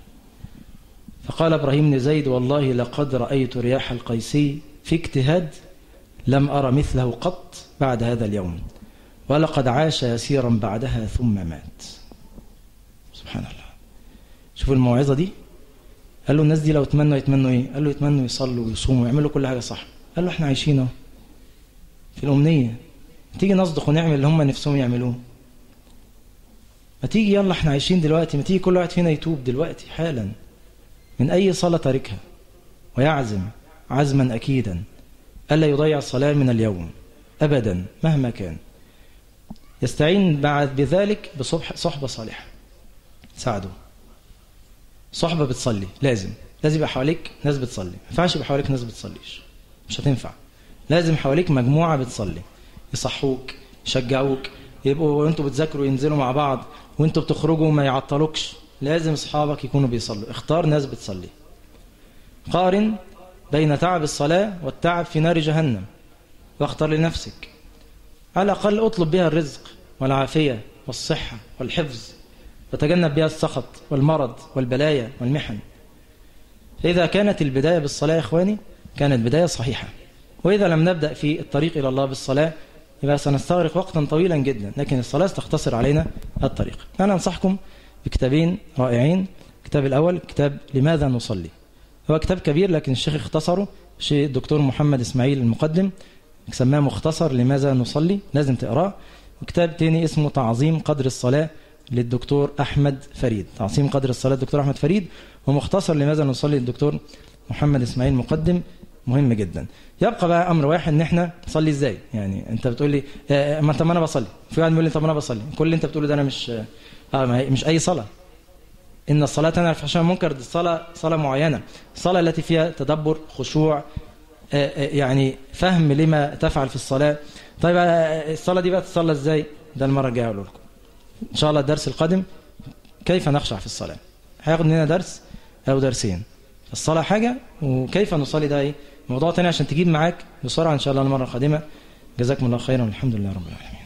فقال إبراهيم بن زيد والله لقد رأيت رياح القيسي في اجتهاد لم أرى مثله قط بعد هذا اليوم ولقد عاش يسيرا بعدها ثم مات سبحان الله شوفوا الموعظة دي قال له الناس دي لو تمنوا يتمنوا ايه قال له يتمنوا يصلوا ويصوموا ويعملوا كل حاجة صح قال له احنا عايشين اهو في الأمنية تيجي نصدق ونعمل اللي هم نفسهم يعملوه ما تيجي يلا احنا عايشين دلوقتي ما تيجي كل واحد فينا يتوب دلوقتي حالا من أي صلاة تاركها ويعزم عزما أكيدا ألا يضيع الصلاة من اليوم أبدا مهما كان يستعين بعد بذلك بصحبة صحبة صالحة ساعده صحبة بتصلي لازم لازم يبقى حواليك ناس بتصلي ما ينفعش يبقى حواليك ناس بتصليش مش هتنفع لازم حواليك مجموعة بتصلي يصحوك يشجعوك يبقوا وانتوا بتذاكروا ينزلوا مع بعض وانتوا بتخرجوا ما يعطلوكش لازم اصحابك يكونوا بيصلوا اختار ناس بتصلي قارن بين تعب الصلاة والتعب في نار جهنم واختار لنفسك على الأقل اطلب بها الرزق والعافية والصحة والحفظ وتجنب بها السخط والمرض والبلايا والمحن فإذا كانت البداية بالصلاة يا إخواني كانت بداية صحيحة وإذا لم نبدأ في الطريق إلى الله بالصلاة يبقى سنستغرق وقتا طويلا جدا لكن الصلاة تختصر علينا الطريق أنا أنصحكم بكتابين رائعين الكتاب الأول كتاب لماذا نصلي هو كتاب كبير لكن الشيخ اختصره الشيخ الدكتور محمد إسماعيل المقدم سماه مختصر لماذا نصلي لازم تقراه وكتاب تاني اسمه تعظيم قدر الصلاة للدكتور أحمد فريد تعظيم قدر الصلاة للدكتور أحمد فريد ومختصر لماذا نصلي للدكتور محمد إسماعيل مقدم مهم جدا يبقى بقى امر واحد ان احنا نصلي ازاي يعني انت بتقول لي آه ما انت ما انا بصلي في واحد بيقول لي طب ما انا بصلي كل اللي انت بتقوله ده انا مش اه ما هي مش اي صلاه ان الصلاه تنهى عن الفحشاء والمنكر دي صلاه صلاه معينه الصلاه التي فيها تدبر خشوع آه آه يعني فهم لما تفعل في الصلاه طيب الصلاه دي بقى تصلى ازاي ده المره الجايه هقول لكم ان شاء الله الدرس القادم كيف نخشع في الصلاه هياخد مننا درس او درسين الصلاه حاجه وكيف نصلي ده ايه موضوع تاني عشان تجيب معاك بسرعة إن شاء الله المرة القادمة جزاكم الله خيرا والحمد لله رب العالمين